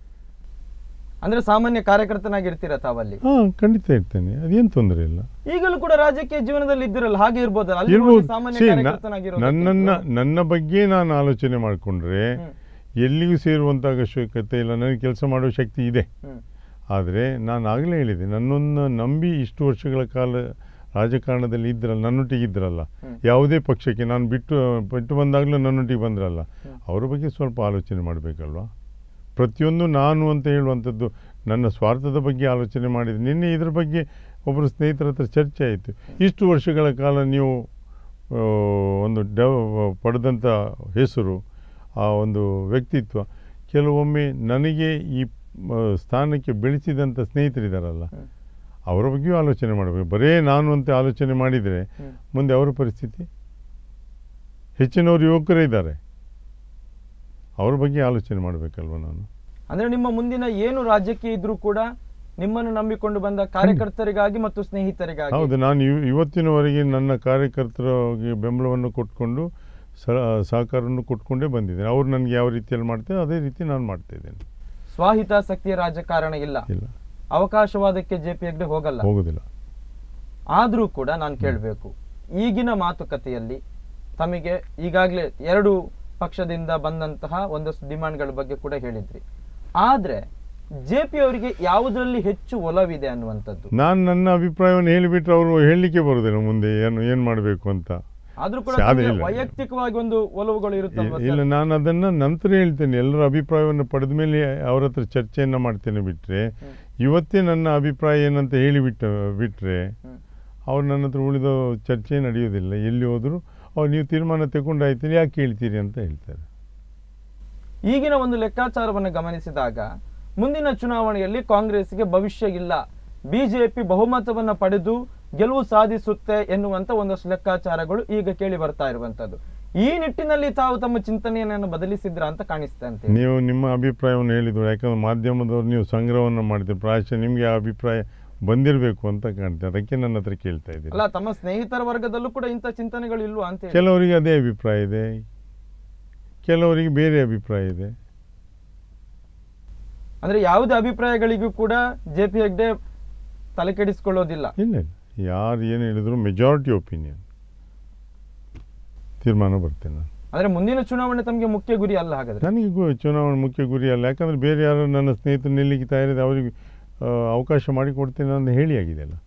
ಅಂದ್ರೆ ಸಾಮಾನ್ಯ ಕಾರ್ಯಕರ್ತನಾಗಿರ್ತೀರ ತಾವಲ್ಲಿ ಹಾಂ ಖಂಡಿತ ಇರ್ತೇನೆ ಅದೇನು ತೊಂದರೆ ಇಲ್ಲ ಈಗಲೂ ಕೂಡ ರಾಜಕೀಯ ಜೀವನದಲ್ಲಿ ಇದ್ದಿರಲ್ಲ ಹಾಗೆ ಇರ್ಬೋದಲ್ಲ ಅಲ್ಲಿ ಹೋಗಿ ಇರ್ಬೋದು ಸಾಮಾನ್ಯ See, ನ- ಕಾರ್ಯಕರ್ತನಾಗಿರೋದಕ್ಕಿಂತ- ನನ್ನನ್ನು ನನ್ನ ಬಗ್ಗೆ ನಾನು ಆಲೋಚನೆ ಮಾಡಿಕೊಂಡ್ರೆ ಹ್ಮ್. ಎಲ್ಲಿಗೂ ಸೇರುವಂಥ ಅವಶ್ಯಕತೆ ಇಲ್ಲ ನನಗೆ ಕೆಲಸ ಮಾಡುವ ಶಕ್ತಿ ಇದೆ ಹ್ಮ್. ಆದರೆ ನಾನು ಆಗಲೇ ಹೇಳಿದೆ ನನ್ನನ್ನು ನಂಬಿ ಇಷ್ಟು ವರ್ಷಗಳ ಕಾಲ ರಾಜಕಾರಣದಲ್ಲಿ ಇದ್ರಲ್ಲ ನನ್ನೊಟ್ಟಿಗೆ ಇದ್ರಲ್ಲ ಹ್ಮ್. ಯಾವುದೇ ಪಕ್ಷಕ್ಕೆ ನಾನು ಬಿಟ್ಟು ಬಿಟ್ಟು ಬಂದಾಗಲೂ ನನ್ನೊಟ್ಟಿಗೆ ಬಂದ್ರಲ್ಲ ಹ್ಮ್. ಅವರ ಬಗ್ಗೆ ಸ್ವಲ್ಪ ಆಲೋಚನೆ ಮಾಡಬೇಕಲ್ವಾ ಪ್ರತಿಯೊಂದು ನಾನು ಅಂತ ಹೇಳುವಂಥದ್ದು ನನ್ನ ಸ್ವಾರ್ಥದ ಬಗ್ಗೆ ಆಲೋಚನೆ ಮಾಡಿದೆ ನಿನ್ನೆ ಇದ್ರ ಬಗ್ಗೆ ಒಬ್ಬರು ಸ್ನೇಹಿತರ ಹತ್ರ ಚರ್ಚೆ ಆಯಿತು ಇಷ್ಟು ವರ್ಷಗಳ ಕಾಲ ನೀವು ಆ, ಒಂದು ಡೆವ ಪಡೆದಂಥ ಹೆಸರು ಆ ಒಂದು ವ್ಯಕ್ತಿತ್ವ ಕೆಲವೊಮ್ಮೆ ನನಗೆ ಈ ಆ, ಸ್ಥಾನಕ್ಕೆ ಬೆಳೆಸಿದಂಥ ಸ್ನೇಹಿತರಿದ್ದಾರಲ್ಲ ಹ್ಮ್. ಅವರ ಬಗ್ಗೆಯೂ ಆಲೋಚನೆ ಮಾಡಬೇಕು ಬರೇ ನಾನು ಅಂತ ಆಲೋಚನೆ ಮಾಡಿದರೆ ಹ್ಮ್. ಮುಂದೆ ಅವರ ಪರಿಸ್ಥಿತಿ ಹೆಚ್ಚಿನವರು ಯುವಕರೇ ಇದ್ದಾರೆ ಅವ್ರ ಬಗ್ಗೆ ಆಲೋಚನೆ ಮಾಡಬೇಕಲ್ವ ನಾನು ಅಂದ್ರೆ ನಿಮ್ಮ ಮುಂದಿನ ಏನು ರಾಜ್ಯಕ್ಕೆ ಇದ್ರೂ ಕೂಡ ನಿಮ್ಮನ್ನು ನಂಬಿಕೊಂಡು ಬಂದ ಕಾರ್ಯಕರ್ತರಿಗಾಗಿ ಮತ್ತು ಸ್ನೇಹಿತರಿಗಾಗಿ ಹೌದು ನಾನು ಇವ್- ಇವತ್ತಿನವರೆಗೆ ನನ್ನ ಕಾರ್ಯಕರ್ತರಿಗೆ ಬೆಂಬಲವನ್ನು ಕೊಟ್ಕೊಂಡು ಸ ಸಹಕಾರವನ್ನು ಕೊಟ್ಕೊಂಡೇ ಬಂದಿದ್ದೇನೆ ಅವ್ರು ನನಗೆ ಯಾವ ರೀತಿಯಲ್ಲಿ ಮಾಡ್ತಾರೆ ಅದೇ ರೀತಿ ನಾನು ಮಾಡ್ತಾ ಇದ್ದೇನೆ ಸ್ವಹಿತಾಸಕ್ತಿಯ ರಾಜಕಾರಣ ಇಲ್ಲ ಇಲ್ಲ ಅವಕಾಶವಾದಕ್ಕೆ ಜೆ ಪಿ ಹೆಗ್ಡೆ ಹೋಗಲ್ಲ ಹೋಗೋದಿಲ್ಲ ಆದ್ರೂ ಕೂಡ ನಾನು ಕೇಳಬೇಕು ಈಗಿನ ಮಾತುಕತೆಯಲ್ಲಿ ತಮಗೆ ಈಗಾಗಲೇ ಎರಡು ಪಕ್ಷದಿಂದ ಬಂದಂತಹ ಒಂದಷ್ಟು ಡಿಮಾಂಡ್ಗಳ ಬಗ್ಗೆ ಕೂಡ ಹೇಳಿದ್ರಿ ಆದ್ರೆ ಜೆ ಪಿ ಅವರಿಗೆ ಯಾವುದರಲ್ಲಿ ಹೆಚ್ಚು ಒಲವಿದೆ ಅನ್ನುವಂಥದ್ದು ನಾನು ನನ್ನ ಅಭಿಪ್ರಾಯವನ್ನು ಹೇಳಿಬಿಟ್ರೆ ಅವರು ಹೇಳಲಿಕ್ಕೆ ಬರೋದಿಲ್ಲ ಮುಂದೆ ಏನು ಏನು ಮಾಡಬೇಕು ಅಂತ ಆದ್ರೂ ಕೂಡ ಸಾಧ್ಯ ತಮಗೆ ಇಲ್ಲ. ವೈಯಕ್ತಿಕವಾಗಿ ಒಂದು ಒಲವುಗಳು ಇರುತ್ತಲ್ವಾ ಇ- ಇಲ್ಲ ಸರ್? ನಾನು ಅದನ್ನು ನಂತರ ಹೇಳ್ತೇನೆ ಎಲ್ಲರ ಅಭಿಪ್ರಾಯವನ್ನು ಪಡೆದ ಮೇಲೆ ಅವ್ರ ಹತ್ರ ಚರ್ಚೆಯನ್ನು ಮಾಡ್ತೇನೆ ಬಿಟ್ಟರೆ ಹ್ಮ್. ಇವತ್ತೇ ನನ್ನ ಅಭಿಪ್ರಾಯ ಏನಂತ ಹೇಳಿಬಿಟ್ಟು ಬಿಟ್ಟರೆ ಹ್ಮ್. ಅವ್ರು ನನ್ನ ಹತ್ರ ಉಳಿದ ಚರ್ಚೆ ನಡೆಯೋದಿಲ್ಲ ಎಲ್ಲಿ ಹೋದರೂ ಅವ್ರು ನೀವು ತೀರ್ಮಾನ ತಗೊಂಡಾಯ್ತು ಯಾಕೆ ಹೇಳ್ತೀರಿ ಅಂತ ಹೇಳ್ತಾರೆ ಈಗಿನ ಒಂದು ಲೆಕ್ಕಾಚಾರವನ್ನು ಗಮನಿಸಿದಾಗ ಮುಂದಿನ ಚುನಾವಣೆಯಲ್ಲಿ ಕಾಂಗ್ರೆಸ್ಗೆ ಭವಿಷ್ಯ ಇಲ್ಲ ಬಿಜೆಪಿ ಬಹುಮತವನ್ನ ಪಡೆದು ಗೆಲುವು ಸಾಧಿಸುತ್ತೆ ಎನ್ನುವಂತ ಒಂದಷ್ಟು ಲೆಕ್ಕಾಚಾರಗಳು ಈಗ ಕೇಳಿ ಬರ್ತಾ ಇರುವಂತದ್ದು ಈ ನಿಟ್ಟಿನಲ್ಲಿ ತಾವು ತಮ್ಮ ಚಿಂತನೆಯನ್ನು ಬದಲಿಸಿದ್ರ ಅಂತ ಕಾಣಿಸ್ತಾ ಅಂತ ನೀವು ನಿಮ್ಮ ಅಭಿಪ್ರಾಯವನ್ನು ಹೇಳಿದ್ರು ಯಾಕಂದ್ರೆ ಮಾಧ್ಯಮದವ್ರು ನೀವು ಸಂಗ್ರಹವನ್ನು ಮಾಡಿದ್ರೆ ಪ್ರಾಯಶಃ ನಿಮಗೆ ಆ ಅಭಿಪ್ರಾಯ ಬಂದಿರಬೇಕು ಅಂತ ಕಾಣ್ತದೆ ಅದಕ್ಕೆ ನನ್ನ ಹತ್ರ ಕೇಳ್ತಾ ಇದ್ದೀರಿ ಅಲ್ಲ ತಮ್ಮ ಸ್ನೇಹಿತರ ವರ್ಗದಲ್ಲೂ ಕೂಡ ಇಂಥ ಚಿಂತನೆಗಳು ಇಲ್ವಾ ಅಂತ ಹೇಳಿ ಕೆಲವರಿಗೆ ಅದೇ ಅಭಿಪ್ರಾಯ ಇದೆ ಕೆಲವರಿಗೆ ಬೇರೆ ಅಭಿಪ್ರಾಯ ಇದೆ ಅಂದ್ರೆ ಯಾವುದೇ ಅಭಿಪ್ರಾಯಗಳಿಗೂ ಕೂಡ ಜೆ ಪಿ ಹೆಗ್ಡೆ ತಲೆ ಕೆಡಿಸಿಕೊಳ್ಳೋದಿಲ್ಲ ಇಲ್ಲ ಇಲ್ಲ ಯಾರು ಏನು ಹೇಳಿದ್ರು ಮೆಜಾರಿಟಿ ಒಪಿನಿಯನ್ ತೀರ್ಮಾನ ಬರ್ತೇನೆ ನಾನು ಅಂದ್ರೆ ಮುಂದಿನ ಚುನಾವಣೆ ತಮಗೆ ಮುಖ್ಯ ಗುರಿ ಅಲ್ಲ ಹಾಗಾದ್ರೆ ನನಗೆ ಗು- ಚುನಾವಣೆ ಮುಖ್ಯ ಗುರಿ ಅಲ್ಲ ಯಾಕಂದರೆ ಬೇರೆ ಯಾರು ನನ್ನ ಸ್ನೇಹಿತರು ನಿಲ್ಲಿಕ್ಕೆ ತಯಾರಿದೆ ಅವರಿಗೆ ಆ, ಅವಕಾಶ ಮಾಡಿಕೊಡ್ತೇನೆ ಅಂತ ಹೇಳಿ ಆಗಿದೆ ಅಲ್ಲ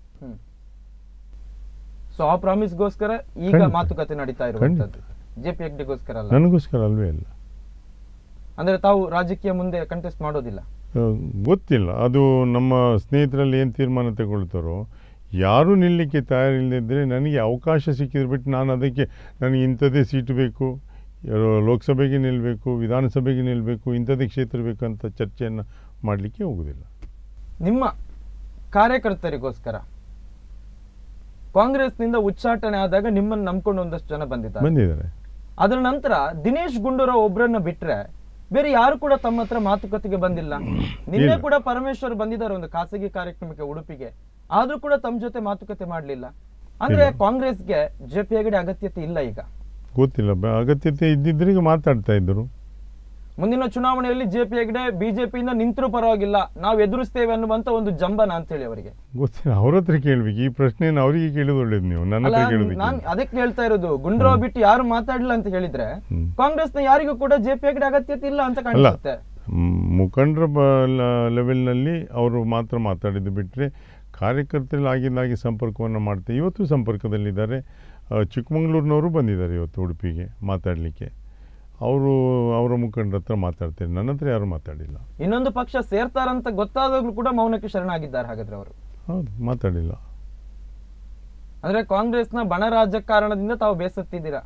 ಸೊ ಆ ಪ್ರಾಮಿಸ್ಗೋಸ್ಕರ ಈಗ ಖಂಡಿತ. ಮಾತುಕತೆ ನಡೀತಾ ಇರುವಂತದ್ದು ಜೆ ಪಿ ಹೆಗ್ಡೆಗೋಸ್ಕರ ಅಲ್ಲ ನನಗೋಸ್ಕರ ಅಲ್ವೇ ಅಲ್ಲ ಅಂದ್ರೆ ತಾವು ರಾಜಕೀಯ ಮುಂದೆ ಕಂಟೆಸ್ಟ್ ಮಾಡೋದಿಲ್ಲ ಆ, ಗೊತ್ತಿಲ್ಲ ಅದು ನಮ್ಮ ಸ್ನೇಹಿತರಲ್ಲಿ ಏನು ತೀರ್ಮಾನ ತಗೊಳ್ತಾರೋ ಯಾರೂ ನಿಲ್ಲಕ್ಕೆ ತಯಾರಿಲ್ಲದಿದ್ದರೆ ನನಗೆ ಅವಕಾಶ ಸಿಕ್ಕಿದ್ರೆ ಬಿಟ್ಟು ನಾನು ಅದಕ್ಕೆ ನನಗೆ ಇಂಥದ್ದೇ ಸೀಟು ಬೇಕು ಯಾರು ಲೋಕಸಭೆಗೆ ನಿಲ್ಲಬೇಕು ವಿಧಾನಸಭೆಗೆ ನಿಲ್ಲಬೇಕು ಇಂಥದ್ದೇ ಕ್ಷೇತ್ರ ಬೇಕು ಅಂತ ಚರ್ಚೆಯನ್ನು ಮಾಡಲಿಕ್ಕೆ ಹೋಗುವುದಿಲ್ಲ ನಿಮ್ಮ ಕಾರ್ಯಕರ್ತರಿಗೋಸ್ಕರ ಕಾಂಗ್ರೆಸ್ನಿಂದ ಉಚ್ಚಾಟನೆ ಆದಾಗ ನಿಮ್ಮನ್ನು ನಂಬ್ಕೊಂಡು ಒಂದಷ್ಟು ಜನ ಬಂದಿದ್ದಾರೆ ಬಂದಿದ್ದಾರೆ ಅದರ ನಂತರ ದಿನೇಶ್ ಗುಂಡೂರಾವ್ ಒಬ್ರನ್ನ ಬಿಟ್ರೆ ಬೇರೆ ಯಾರು ಕೂಡ ತಮ್ಮ ಹತ್ರ ಮಾತುಕತೆಗೆ ಬಂದಿಲ್ಲ ನಿನ್ನೆ ಇಲ್ಲ. ಕೂಡ ಪರಮೇಶ್ವರ್ ಬಂದಿದ್ದಾರೆ ಒಂದು ಖಾಸಗಿ ಕಾರ್ಯಕ್ರಮಕ್ಕೆ ಉಡುಪಿಗೆ ಆದ್ರೂ ಕೂಡ ತಮ್ಮ ಜೊತೆ ಮಾತುಕತೆ ಮಾಡ್ಲಿಲ್ಲ ಅಂದ್ರೆ ಇಲ್ಲ. ಕಾಂಗ್ರೆಸ್ಗೆ ಜೆ ಪಿ ಹೆಗಡೆ ಅಗತ್ಯತೆ ಇಲ್ಲ ಈಗ ಗೊತ್ತಿಲ್ಲ ಬ- ಅಗತ್ಯತೆ ಇದ್ದಿದ್ರಿಗೆ ಮಾತಾಡ್ತಾ ಇದ್ದರು ಮುಂದಿನ ಚುನಾವಣೆಯಲ್ಲಿ ಜೆ ಪಿ ಹೆಗಡೆ ಬಿಜೆಪಿಯಿಂದ ನಿಂತರೂ ಪರವಾಗಿಲ್ಲ ನಾವು ಎದುರಿಸ್ತೇವೆ ಅನ್ನುವಂತ ಒಂದು ಜಂಬನ ಅಂತೇಳಿ ಅವರಿಗೆ ಗೊತ್ತಿಲ್ಲ ಅವ್ರ ಹತ್ರ ಕೇಳ್ಬೇಕು ಈ ಪ್ರಶ್ನೆಯನ್ನು ಅವರಿಗೆ ಕೇಳಿದ ಒಳ್ಳೇದು ನೀವು ನನ್ನ ಅಲ್ಲ ಹತ್ರ ಕೇಳೋದಕ್ಕೆ ನಾನ್ ಅದಕ್ಕೆ ಹೇಳ್ತಾ ಇರೋದು ಗುಂಡ್ರಾವ್ ಬಿಟ್ಟು ಯಾರು ಮಾತಾಡ್ಲಿಲ್ಲ ಅಂತ ಹೇಳಿದ್ರೆ ಹ್ಮ್. ಕಾಂಗ್ರೆಸ್ನ ಯಾರಿಗೂ ಕೂಡ ಜೆ ಪಿ ಹೆಗಡೆ ಅಗತ್ಯತೆ ಇಲ್ಲ ಅಂತ ಅಲ್ಲ ಕಾಣಿಸುತ್ತೆ ಮ್, ಮುಖಂಡರ ಬ ಲೆವೆಲ್ನಲ್ಲಿ ಅವರು ಮಾತ್ರ ಮಾತಾಡಿದ್ದು ಬಿಟ್ಟರೆ ಕಾರ್ಯಕರ್ತರಲ್ಲಿ ಆಗಿಂದಾಗಿ ಸಂಪರ್ಕವನ್ನು ಮಾಡ್ತಾರೆ ಇವತ್ತು ಸಂಪರ್ಕದಲ್ಲಿದ್ದಾರೆ ಆ, ಚಿಕ್ಕಮಂಗ್ಳೂರಿನವರು ಬಂದಿದ್ದಾರೆ ಇವತ್ತು ಉಡುಪಿಗೆ ಮಾತಾಡಲಿಕ್ಕೆ ಅವರು ಅವರ ಮುಖಂಡರ ಹತ್ರ ಮಾತಾಡ್ತಾರೆ ನನ್ನ ಹತ್ರ ಯಾರು ಮಾತಾಡಿಲ್ಲ ಇನ್ನೊಂದು ಪಕ್ಷ ಸೇರ್ತಾರಂತ ಗೊತ್ತಾದಾಗ್ಲೂ ಕೂಡ ಮೌನಕ್ಕೆ ಶರಣಾಗಿದ್ದಾರೆ ಹಾಗಾದ್ರೆ ಅವರು ಹೌದು ಮಾತಾಡಿಲ್ಲ ಅಂದ್ರೆ ಕಾಂಗ್ರೆಸ್ನ ಬಣ ರಾಜಕಾರಣದಿಂದ ತಾವು ಬೇಸತ್ತಿದ್ದೀರಾ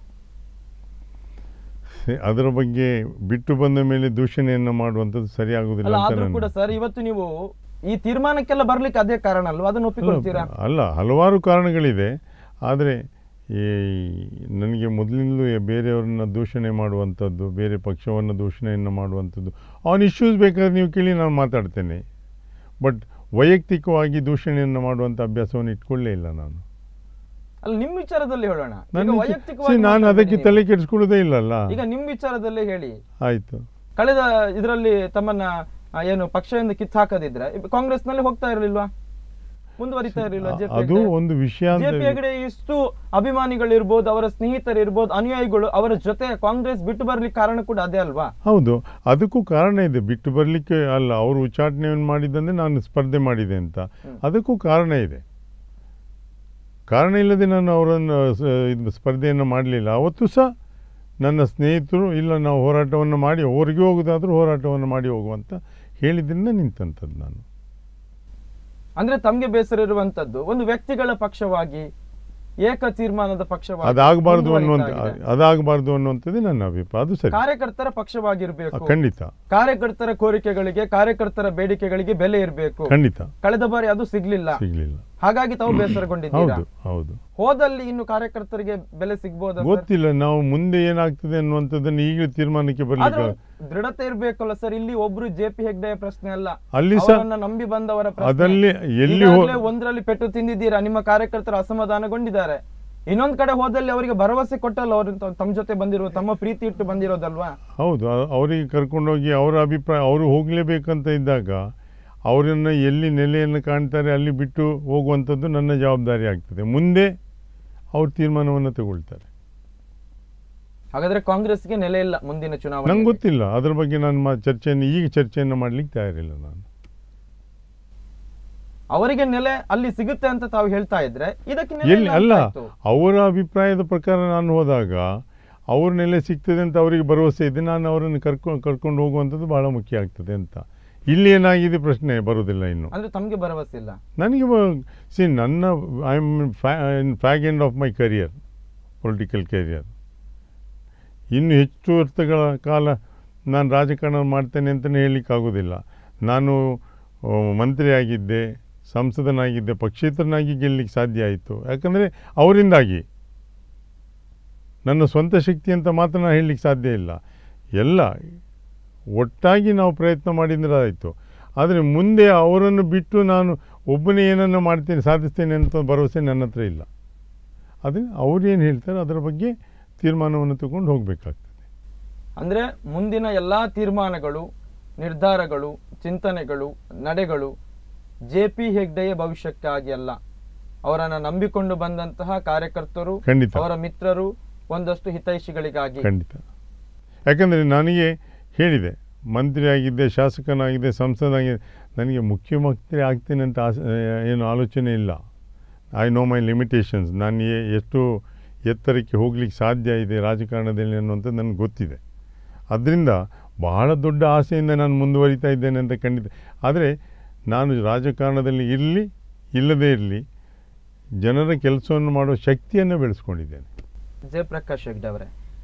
ಸೆ- ಅದರ ಬಗ್ಗೆ ಬಿಟ್ಟು ಬಂದ ಮೇಲೆ ದೂಷಣೆಯನ್ನು ಮಾಡುವಂಥದ್ದು ಸರಿಯಾಗುವುದಿಲ್ಲ ಅಲ್ಲ ಅಂತ ಆದ್ರೂ ನನ್ನ- ಕೂಡ ಸರ್ ಇವತ್ತು ನೀವು ಈ ತೀರ್ಮಾನಕ್ಕೆಲ್ಲ ಬರ್ಲಿಕ್ಕೆ ಅದೇ ಕಾರಣ ಅಲ್ವಾ ಅದನ್ನ ಒಪ್ಪಿಕೊಳ್ತೀರಾ ಅಲ್ಲ, ಅಲ್ಲ ಹಲವಾರು ಕಾರಣಗಳಿದೆ ಆದರೆ ಈ ನನಗೆ ಮೊದಲಿಂದಲೂ ಬೇರೆಯವ್ರನ್ನ ದೂಷಣೆ ಮಾಡುವಂಥದ್ದು ಬೇರೆ ಪಕ್ಷವನ್ನು ದೂಷಣೆಯನ್ನು ಮಾಡುವಂಥದ್ದು ಆನ್ ಇಶ್ಯೂಸ್ ಬೇಕಾದ್ರೆ ನೀವು ಕೇಳಿ ನಾನು ಮಾತಾಡ್ತೇನೆ ಬಟ್ ವೈಯಕ್ತಿಕವಾಗಿ ದೂಷಣೆಯನ್ನು ಮಾಡುವಂಥ ಅಭ್ಯಾಸವನ್ನು ಇಟ್ಕೊಳ್ಳೇ ಇಲ್ಲ ನಾನು ಅಲ್ಲ ನಿಮ್ ವಿಚಾರದಲ್ಲಿ ಹೇಳೋಣ ಈಗ ನನ್ನ ವಿಚ- ವೈಯಕ್ತಿಕವಾಗಿ see, ನಾನು ಮಾತಾಡ್ಬೇಡಿ ಅದಕ್ಕೆ ನೀವು. ತಲೆ ಕೆಡಿಸ್ಕೊಳ್ಳೋದೇ ಇಲ್ಲಲ್ಲ ಈಗ ನಿಮ್ ವಿಚಾರದಲ್ಲೇ ಹೇಳಿ ಆಯಿತು ಕಳೆದ ಇದರಲ್ಲಿ ತಮ್ಮನ್ನ ಆ, ಏನು ಪಕ್ಷದಿಂದ ಕಿತ್ತಾಕದಿದ್ರೆ ಕಾಂಗ್ರೆಸ್ನಲ್ಲಿ ಹೋಗ್ತಾ ಇರಲಿಲ್ವಾ ಮುಂದುವರಿತಾ ಇರಲಿಲ್ಲ ಜೆ ಅದು ಒಂದು ವಿಷಯ ಅಂತ ಜೆಪಿ ಹೆಗಡೆ ಇಷ್ಟು ಅಭಿಮಾನಿಗಳಿರ್ಬೋದು ಅವರ ಸ್ನೇಹಿತರಿರ್ಬೋದು ಅನುಯಾಯಿಗಳು ಅವರ ಜೊತೆ ಕಾಂಗ್ರೆಸ್ ಬಿಟ್ಟು ಬರ್ಲಿಕ್ಕೆ ಕಾರಣ ಕೂಡ ಅದೇ ಅಲ್ವಾ ಹೌದು ಅದಕ್ಕೂ ಕಾರಣ ಇದೆ ಬಿಟ್ಟು ಬರಲಿಕ್ಕೆ ಅಲ್ಲ ಅವರು ಉಚ್ಚಾಟನೆಯನ್ನು ಮಾಡಿದಂದ್ರೆ ನಾನು ಸ್ಪರ್ಧೆ ಮಾಡಿದೆ ಅಂತ ಹ್ಮ್. ಅದಕ್ಕೂ ಕಾರಣ ಇದೆ ಕಾರಣ ಇಲ್ಲದೆ ನಾನು ಅವರನ್ನು ಸ- ಇದು ಸ್ಪರ್ಧೆಯನ್ನು ಮಾಡಲಿಲ್ಲ ಅವತ್ತು ಸಹ ನನ್ನ ಸ್ನೇಹಿತರು ಇಲ್ಲ ನಾವು ಹೋರಾಟವನ್ನು ಮಾಡಿ ಹೊರಗೆ ಹೋಗೋದಾದ್ರೂ ಹೋರಾಟವನ್ನು ಮಾಡಿ ಹೋಗುವಂತ ಹೇಳಿದ್ರಿಂದ ನಿಂತಂಥದ್ದು ನಾನು ಅಂದ್ರೆ ತಮ್ಗೆ ಬೇಸರ ಇರುವಂತದ್ದು ಒಂದು ವ್ಯಕ್ತಿಗಳ ಪಕ್ಷವಾಗಿ ಏಕ ತೀರ್ಮಾನದ ಪಕ್ಷವಾಗಿ ಅದಾಗಬಾರ್ದು ಮುಂದುವರಿತಾ ಅನ್ನುವಂಥ ಇದೆ. ಅದಾಗಬಾರ್ದು ಅನ್ನುವಂಥದ್ದೇ ನನ್ನ ಅಭಿಪ್ರಾಯ ಅದು ಸರಿ ಕಾರ್ಯಕರ್ತರ ಆ, ಪಕ್ಷವಾಗಿರ್ಬೇಕು ಖಂಡಿತ ಕಾರ್ಯಕರ್ತರ ಕೋರಿಕೆಗಳಿಗೆ ಕಾರ್ಯಕರ್ತರ ಬೇಡಿಕೆಗಳಿಗೆ ಬೆಲೆ ಇರಬೇಕು ಖಂಡಿತ ಕಳೆದ ಬಾರಿ ಅದು ಸಿಗ್ಲಿಲ್ಲ ಸಿಗ್ಲಿಲ್ಲ ಹಾಗಾಗಿ ತಾವು ಬೇಸರಗೊಂಡಿದ್ದೀರಾ ಹೌದು ಹೌದು ಹೋದಲ್ಲಿ ಇನ್ನು ಕಾರ್ಯಕರ್ತರಿಗೆ ಬೆಲೆ ಸಿಗ್ಬೋದಾ ಸರ್? ಗೊತ್ತಿಲ್ಲ ನಾವು ಮುಂದೆ ಏನಾಗ್ತದೆ ಅನ್ನುವಂಥದ್ದನ್ನು ಈಗಲೇ ತೀರ್ಮಾನಕ್ಕೆ ಆದ್ರೆ ಬರಲಿಕ್ಕೆ ದೃಢತೆ ಇರ್ಬೇಕಲ್ಲ ಸರ್ ಇಲ್ಲಿ ಒಬ್ರು ಜೆ ಪಿ ಹೆಗ್ಡೆಯ ಪ್ರಶ್ನೆ ಅಲ್ಲ ಅಲ್ಲಿ ಸಹ ಅವರನ್ನ ನಂಬಿ ಬಂದವರ ಪ್ರಶ್ನೆ. ಅದಲ್ಲಿ ಎಲ್ಲಿ ಹೋ- ಈಗಾಗ್ಲೇ ಒಂದರಲ್ಲಿ ಪೆಟ್ಟು ತಿಂದಿದ್ದೀರಾ ನಿಮ್ಮ ಕಾರ್ಯಕರ್ತರು ಅಸಮಾಧಾನಗೊಂಡಿದ್ದಾರೆ ಇನ್ನೊಂದ್ ಕಡೆ ಹೋದಲ್ಲಿ ಅವರಿಗೆ ಭರವಸೆ ಕೊಟ್ಟಲ್ಲ ಅವರು ತಮ್ಮ ಜೊತೆ ಬಂದಿರೋ ತಮ್ಮ ಪ್ರೀತಿ ಇಟ್ಟು ಬಂದಿರೋದಲ್ವಾ ಹೌದು ಅ- ಅವರಿಗೆ ಕರ್ಕೊಂಡೋಗಿ ಅವರ ಅಭಿಪ್ರಾಯ ಅವರು ಹೋಗಲೇಬೇಕಂತ ಇದ್ದಾಗ ಅವರನ್ನು ಎಲ್ಲಿ ನೆಲೆಯನ್ನು ಕಾಣ್ತಾರೆ ಅಲ್ಲಿ ಬಿಟ್ಟು ಹೋಗುವಂಥದ್ದು ನನ್ನ ಜವಾಬ್ದಾರಿ ಆಗ್ತದೆ ಮುಂದೆ ಅವ್ರು ತೀರ್ಮಾನವನ್ನು ತಗೊಳ್ತಾರೆ ಹಾಗಾದ್ರೆ ಕಾಂಗ್ರೆಸ್ಗೆ ನೆಲೆ ಇಲ್ಲ ಮುಂದಿನ ಚುನಾವಣೆ ನಂಗೆ ಗೊತ್ತಿಲ್ಲ ಅದ್ರ ಬಗ್ಗೆ ನಾನು ಮಾ ಚರ್ಚೆಯನ್ನು ಈಗ ಚರ್ಚೆಯನ್ನು ಮಾಡಲಿಕ್ಕೆ ತಯಾರಿಲ್ಲ ನಾನು ಅವರಿಗೆ ನೆಲೆ ಅಲ್ಲಿ ಸಿಗುತ್ತೆ ಅಂತ ತಾವು ಹೇಳ್ತಾ ಇದ್ರೆ ಇದಕ್ಕೆ ನೆಲೆ ಎಲ್ಲಿ ಇಲ್ಲ ಅಲ್ಲ ಅಂತಾಯ್ತು. ಅವರ ಅಭಿಪ್ರಾಯದ ಪ್ರಕಾರ ನಾನು ಹೋದಾಗ ಅವ್ರ ನೆಲೆ ಸಿಗ್ತದೆ ಅಂತ ಅವರಿಗೆ ಭರವಸೆ ಇದೆ ನಾನು ಅವರನ್ನು ಕರ್ಕೊಂಡು ಕರ್ಕೊಂಡು ಹೋಗುವಂಥದ್ದು ಬಹಳ ಮುಖ್ಯ ಆಗ್ತದೆ ಅಂತ ಇಲ್ಲಿ ಏನಾಗಿದೆ ಪ್ರಶ್ನೆ ಬರೋದಿಲ್ಲ ಇನ್ನು ಅಂದ್ರೆ ತಮ್ಗೆ ಭರವಸೆ ಇಲ್ಲ ನನಗೆ ಸಿ ನನ್ನ I am in fag end of my career political career ಇನ್ನು ಹೆಚ್ಚು ವರ್ಷಗಳ ಕಾಲ ನಾನು ರಾಜಕಾರಣ ಮಾಡ್ತೇನೆ ಅಂತಲೇ ಹೇಳಲಿಕ್ಕಾಗೋದಿಲ್ಲ ನಾನು ಆ, ಮಂತ್ರಿಯಾಗಿದ್ದೆ ಸಂಸದನಾಗಿದ್ದೆ ಪಕ್ಷೇತರನಾಗಿ ಗೆಲ್ಲಲಿಕ್ಕೆ ಸಾಧ್ಯ ಆಯಿತು ಯಾಕಂದರೆ ಅವರಿಂದಾಗಿ ನನ್ನ ಸ್ವಂತ ಶಕ್ತಿ ಅಂತ ಮಾತ್ರ ನಾನು ಹೇಳಲಿಕ್ಕೆ ಸಾಧ್ಯ ಇಲ್ಲ ಎಲ್ಲ ಒಟ್ಟಾಗಿ ನಾವು ಪ್ರಯತ್ನ ಮಾಡಿದ್ರೆ ಆಯಿತು ಆದರೆ ಮುಂದೆ ಅವರನ್ನು ಬಿಟ್ಟು ನಾನು ಒಬ್ಬನೇ ಏನನ್ನು ಮಾಡ್ತೇನೆ ಸಾಧಿಸ್ತೇನೆ ಅಂತ ಭರವಸೆ ನನ್ನ ಹತ್ರ ಇಲ್ಲ ಅದೇ ಅವ್ರೇನು ಹೇಳ್ತಾರೆ ಅದರ ಬಗ್ಗೆ ತೀರ್ಮಾನವನ್ನು ತಗೊಂಡು ಹೋಗಬೇಕಾಗ್ತದೆ ಅಂದ್ರೆ ಮುಂದಿನ ಎಲ್ಲಾ ತೀರ್ಮಾನಗಳು ನಿರ್ಧಾರಗಳು ಚಿಂತನೆಗಳು ನಡೆಗಳು ಜೆ ಪಿ ಹೆಗ್ಡೆಯ ಭವಿಷ್ಯಕ್ಕಾಗಿ ಅಲ್ಲ ಅವರನ್ನ ನಂಬಿಕೊಂಡು ಬಂದಂತಹ ಕಾರ್ಯಕರ್ತರು ಖಂಡಿತ. ಅವರ ಮಿತ್ರರು ಒಂದಷ್ಟು ಹಿತೈಷಿಗಳಿಗಾಗಿ ಖಂಡಿತ ಯಾಕಂದರೆ ನನಗೆ ಹೇಳಿದೆ ಮಂತ್ರಿ ಆಗಿದ್ದೆ ಶಾಸಕನಾಗಿದ್ದೆ ಸಂಸದನಾಗಿದೆ ನನಗೆ ಮುಖ್ಯಮಂತ್ರಿ ಆಗ್ತೇನೆ ಅಂತ ಆಸ ಏನು ಆಲೋಚನೆ ಇಲ್ಲ ಐ ನೋ ಮೈ ಲಿಮಿಟೇಷನ್ಸ್ ನಾನು ಎ- ಎಷ್ಟು ಎತ್ತರಕ್ಕೆ ಹೋಗ್ಲಿಕ್ಕೆ ಸಾಧ್ಯ ಇದೆ ರಾಜಕಾರಣದಲ್ಲಿ ಅನ್ನುವಂಥದ್ದು ನನಗೆ ಗೊತ್ತಿದೆ ಅದರಿಂದ ಬಹಳ ದೊಡ್ಡ ಆಸೆಯಿಂದ ನಾನು ಮುಂದುವರಿತಾ ಇದ್ದೇನೆ ಅಂತ ಖಂಡಿತ ಆದರೆ ನಾನು ರಾಜಕಾರಣದಲ್ಲಿ ಇರಲಿ ಇಲ್ಲದೇ ಇರಲಿ ಜನರ ಕೆಲಸವನ್ನು ಮಾಡುವ ಶಕ್ತಿಯನ್ನು ಬೆಳೆಸ್ಕೊಂಡಿದ್ದೇನೆ ಜಯಪ್ರಕಾಶ್ ಹೆಗ್ಡೆ ಅವರೇ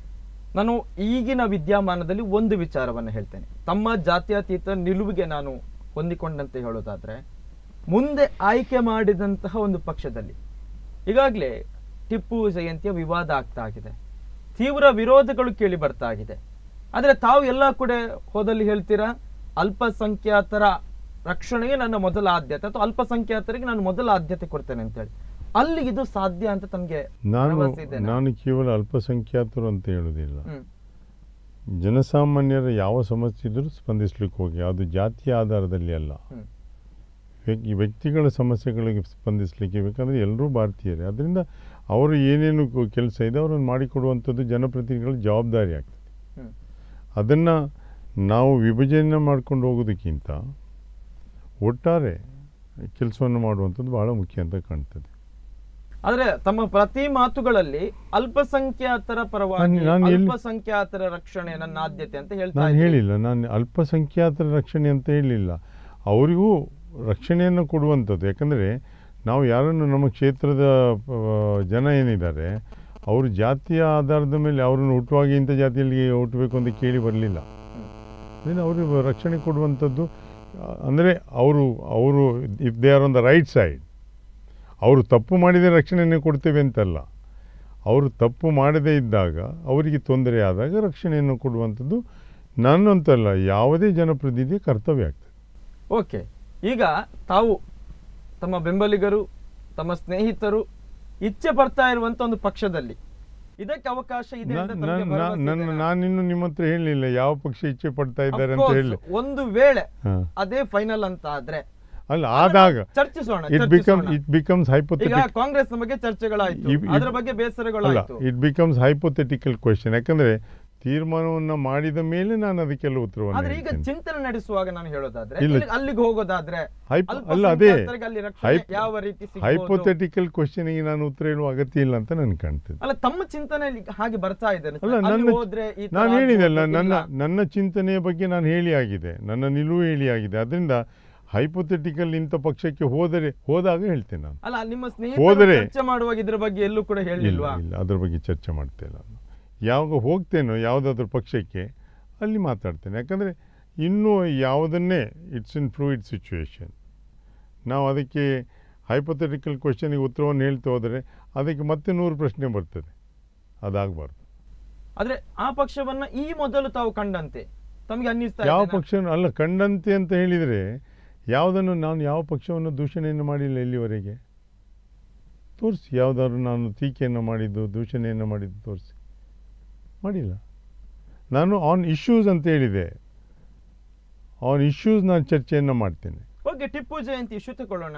ನಾನು ಈಗಿನ ವಿದ್ಯಮಾನದಲ್ಲಿ ಒಂದು ವಿಚಾರವನ್ನು ಹೇಳ್ತೇನೆ ತಮ್ಮ ಜಾತ್ಯತೀತ ನಿಲುವಿಗೆ ನಾನು ಹೊಂದಿಕೊಂಡಂತೆ ಹೇಳೋದಾದ್ರೆ ಮುಂದೆ ಆಯ್ಕೆ ಮಾಡಿದಂತಹ ಒಂದು ಪಕ್ಷದಲ್ಲಿ ಈಗಾಗಲೇ ಟಿಪ್ಪು ಜಯಂತಿಯ ವಿವಾದ ಆಗ್ತಾ ಆಗಿದೆ ತೀವ್ರ ವಿರೋಧಗಳು ಕೇಳಿ ಬರ್ತಾ ಆಗಿದೆ ಆದ್ರೆ ತಾವು ಎಲ್ಲ ಕೂಡ ಹೋದಲ್ಲಿ ಹೇಳ್ತೀರಾ ಅಲ್ಪಸಂಖ್ಯಾತರ ರಕ್ಷಣೆಗೆ ನನ್ನ ಮೊದಲ ಆದ್ಯತೆ ಅಥವಾ ಅಲ್ಪಸಂಖ್ಯಾತರಿಗೆ ನಾನು ಮೊದಲ ಆದ್ಯತೆ ಕೊಡ್ತೇನೆ ಅಂತೇಳಿ ಅಲ್ಲಿ ಇದು ಸಾಧ್ಯ ಅಂತ ತಮ್ಗೆ ನಾನು ಭರವಸೆ ಇದೆನಾ? ನಾನು ಕೇವಲ ಅಲ್ಪಸಂಖ್ಯಾತರು ಅಂತ ಹೇಳುವುದಿಲ್ಲ ಹ್ಮ್ ಜನಸಾಮಾನ್ಯರ ಯಾವ ಸಮಸ್ಯೆ ಇದ್ದರೂ ಸ್ಪಂದಿಸ್ಲಿಕ್ಕೆ ಹೋಗಿ ಅದು ಜಾತಿಯ ಆಧಾರದಲ್ಲಿ ಅಲ್ಲ ಹ್ಮ್ ವ್ಯ- ಈ ವ್ಯಕ್ತಿಗಳ ಸಮಸ್ಯೆಗಳಿಗೆ ಸ್ಪಂದಿಸಲಿಕ್ಕೆ ಬೇಕಂದರೆ ಎಲ್ಲರೂ ಭಾರತೀಯರೇ ಅದರಿಂದ ಅವರು ಏನೇನು ಕೆಲಸ ಇದೆ ಅವರನ್ನು ಮಾಡಿಕೊಡುವಂಥದ್ದು ಜನಪ್ರತಿನಿಧಿಗಳ ಜವಾಬ್ದಾರಿ ಆಗ್ತದೆ ಹ್ಮ್ ಅದನ್ನು ನಾವು ವಿಭಜನೆ ಮಾಡ್ಕೊಂಡು ಹೋಗೋದಕ್ಕಿಂತ ಒಟ್ಟಾರೆ ಕೆಲಸವನ್ನು ಮಾಡುವಂಥದ್ದು ಬಹಳ ಮುಖ್ಯ ಅಂತ ಕಾಣ್ತದೆ ಆದ್ರೆ ತಮ್ಮ ಪ್ರತಿ ಮಾತುಗಳಲ್ಲಿ ಅಲ್ಪಸಂಖ್ಯಾತರ ಪರವಾಗಿ ನಾನು- ನಾನು ಎಲ್ಲಿ- ಅಲ್ಪಸಂಖ್ಯಾತರ ರಕ್ಷಣೆ ನನ್ನ ಆದ್ಯತೆ ಅಂತ ಹೇಳ್ತಾ ನಾನು ಇದ್ದೀನಿ. ಹೇಳಿಲ್ಲ ನಾನು ಅಲ್ಪಸಂಖ್ಯಾತರ ರಕ್ಷಣೆ ಅಂತ ಹೇಳಲಿಲ್ಲ ಅವರಿಗೂ ರಕ್ಷಣೆಯನ್ನು ಕೊಡುವಂಥದ್ದು ಯಾಕಂದರೆ ನಾವು ಯಾರನ್ನು ನಮ್ಮ ಕ್ಷೇತ್ರದ ಆ, ಜನ ಏನಿದ್ದಾರೆ ಅವರು ಜಾತಿಯ ಆಧಾರದ ಮೇಲೆ ಅವರನ್ನು ಹುಟ್ಟುವಾಗ ಇಂಥ ಜಾತಿಯಲ್ಲಿ ಹುಟ್ಟಬೇಕು ಅಂತ ಕೇಳಿ ಬರಲಿಲ್ಲ ಅದನ್ನು ಅವರು ರಕ್ಷಣೆ ಕೊಡುವಂಥದ್ದು ಅಂದರೆ ಅವರು ಅವರು if they are on the right side ಅವರು ತಪ್ಪು ಮಾಡಿದರೆ ರಕ್ಷಣೆಯನ್ನು ಕೊಡ್ತೇವೆ ಅಂತಲ್ಲ ಅವರು ತಪ್ಪು ಮಾಡದೇ ಇದ್ದಾಗ ಅವರಿಗೆ ತೊಂದರೆ ಆದಾಗ ರಕ್ಷಣೆಯನ್ನು ಕೊಡುವಂಥದ್ದು ನನ್ನಂತಲ್ಲ ಯಾವುದೇ ಜನಪ್ರತಿನಿಧಿಯ ಕರ್ತವ್ಯ ಆಗ್ತದೆ ಓಕೆ ಈಗ ತಾವು ತಮ್ಮ ಬೆಂಬಲಿಗರು ತಮ್ಮ ಸ್ನೇಹಿತರು ಇಚ್ಛೆ ಪಡ್ತಾ ಇರುವಂತ ಒಂದು ಪಕ್ಷದಲ್ಲಿ ಇದಕ್ಕೆ ಅವಕಾಶ ಇದೆ ಅಂತ ನಾನ್- ತಮಗೆ ನಾನ್- ಭರವಸೆ ನನ್ನ ಇದೆನಾ? ನಾನಿನ್ನು ನಿಮ್ಮ ಹತ್ರ ಹೇಳಲಿಲ್ಲ ಯಾವ ಪಕ್ಷ ಇಚ್ಛೆ ಪಡ್ತಾ ಇದ್ದಾರೆ Of ಅಂತ course, ಹೇಳಿ ಒಂದು ವೇಳೆ ಹಾ. ಅದೇ ಫೈನಲ್ ಅಂತ ಆದ್ರೆ ಅಲ್ಲ ಆದಾಗ ಚರ್ಚಿಸೋಣ ಇಟ್ ಬಿಕಮ್ ಚರ್ಚಿಸೋಣ. ಇಟ್ ಬಿಕಮ್ಸ್ ಈಗ ಹೈಪೋಥೆಟಿಕ್ ಕಾಂಗ್ರೆಸ್ ಬಗ್ಗೆ ಚರ್ಚೆಗಳಾಯ್ತು ಇವ್- ಇವ್- ಅದ್ರ ಬಗ್ಗೆ ಅಲ್ಲ ಬೇಸರಗಳಾಯ್ತು ಇಟ್ ಬಿಕಮ್ಸ್ ಹೈಪೋಥೆಟಿಕಲ್ ಕ್ವೆಶನ್ ಯಾಕಂದ್ರೆ ತೀರ್ಮಾನವನ್ನ ಮಾಡಿದ ಮೇಲೆ ನಾನು ಅದಕ್ಕೆಲ್ಲ ಉತ್ತರವನ್ನು ಆದ್ರೆ ಈಗ ಹೇಳ್ತೇನೆ. ಚಿಂತನೆ ನಡೆಸುವಾಗ ನಾನು ಹೇಳೋದಾದ್ರೆ ಇಲ್ಲ. ಇಲ್ಲಿಗೆ- ಅಲ್ಲಿಗೆ ಹೋಗೋದಾದ್ರೆ ಹೈಪ್- ಅಲ್ಲ ಅದೇ ಅಲ್ಪಸಂಖ್ಯಾತರಿಗೆ ಅಲ್ಲಿ ರಕ್ಷಣೆ ಹೈಪ್- ಯಾವ ರೀತಿ ಸಿಗ್ಬೋದು? ಹೈಪೋಥೆಟಿಕಲ್ ಕ್ವಶನ್ಗೆ ನಾನು ಉತ್ತರ ಹೇಳುವ ಅಗತ್ಯ ಇಲ್ಲ ಅಂತ ನನ್ಗೆ ಕಾಣ್ತದೆ ಅಲ್ಲ ತಮ್ಮ ಚಿಂತನೆಯಲ್ಲಿ ಹಾಗೆ ಬರ್ತಾ ಇದೆ ಅಲ್ಲ ಅಲ್ಲಿ ನನ್ನ ಹೋದ್ರೆ ಈ ತರ ನಾನು ಹೇಳಿದೆಲ್ಲ ಆಗ್ಬೋದು, ನನ್ನ ಇಲ್ಲ. ನನ್ನ ಚಿಂತನೆಯ ಬಗ್ಗೆ ನಾನು ಹೇಳಿ ಆಗಿದೆ ನನ್ನ ನಿಲುವು ಹೇಳಿ ಆಗಿದೆ ಅದರಿಂದ ಹೈಪೋಥೆಟಿಕಲ್ ಇಂಥ ಪಕ್ಷಕ್ಕೆ ಹೋದರೆ ಹೋದಾಗ ಹೇಳ್ತೇನೆ ನಾನು ಅಲ್ಲ ನಿಮ್ಮ ಹೋದರೆ- ಸ್ನೇಹಿತರು ಚರ್ಚೆ ಮಾಡುವಾಗ ಇದ್ರ ಬಗ್ಗೆ ಎಲ್ಲೂ ಕೂಡ ಇಲ್ಲ ಹೇಳಿಲ್ವಾ ಇಲ್ಲ ಅದ್ರ ಬಗ್ಗೆ ಚರ್ಚೆ ಮಾಡ್ತಾ ಇಲ್ಲ ನಾನು ಯಾವಾಗ ಹೋಗ್ತೇನೋ ಯಾವುದಾದ್ರೂ ಪಕ್ಷಕ್ಕೆ ಅಲ್ಲಿ ಮಾತಾಡ್ತೇನೆ ಯಾಕಂದರೆ ಇನ್ನೂ ಯಾವುದನ್ನೇ ಇಟ್ಸ್ ಇನ್ ಫ್ಲೂಯಿಡ್ ಸಿಚುವೇಶನ್ ನಾವು ಅದಕ್ಕೆ ಹೈಪೋಥೆಟಿಕಲ್ ಕ್ವಶನಿಗೆ ಉತ್ತರವನ್ನು ಹೇಳ್ತಾ ಹೋದರೆ ಅದಕ್ಕೆ ಮತ್ತೆ ನೂರು ಪ್ರಶ್ನೆ ಬರ್ತದೆ ಅದಾಗಬಾರ್ದು ಆದ್ರೆ ಆ ಪಕ್ಷವನ್ನ ಈ ಮೊದಲು ತಾವು ಕಂಡಂತೆ ತಮಗೆ ಅನ್ನಿಸ್ತಾ ಯಾವ ಇದೆನಾ? ಪಕ್ಷ ಅಲ್ಲ ಕಂಡಂತೆ ಅಂತ ಹೇಳಿದರೆ ಯಾವುದನ್ನು ನಾನು ಯಾವ ಪಕ್ಷವನ್ನು ದೂಷಣೆಯನ್ನು ಮಾಡಿಲ್ಲ ಇಲ್ಲಿವರೆಗೆ ತೋರಿಸಿ ಯಾವುದಾದ್ರು ನಾನು ಟೀಕೆಯನ್ನು ಮಾಡಿದ್ದು ದೂಷಣೆಯನ್ನು ಮಾಡಿದ್ದು ತೋರಿಸಿ ಮಾಡಿಲ್ಲ ನಾನು ಆನ್ ಇಶ್ಯೂಸ್ ಅಂತ ಹೇಳಿದೆ ಆನ್ ಇಶ್ಯೂಸ್ ನಾನು ಚರ್ಚೆಯನ್ನು ಮಾಡ್ತೇನೆ ಓಕೆ ಟಿಪ್ಪು ಜಯಂತಿ ಇಶ್ಯೂ ತಗೊಳ್ಳೋಣ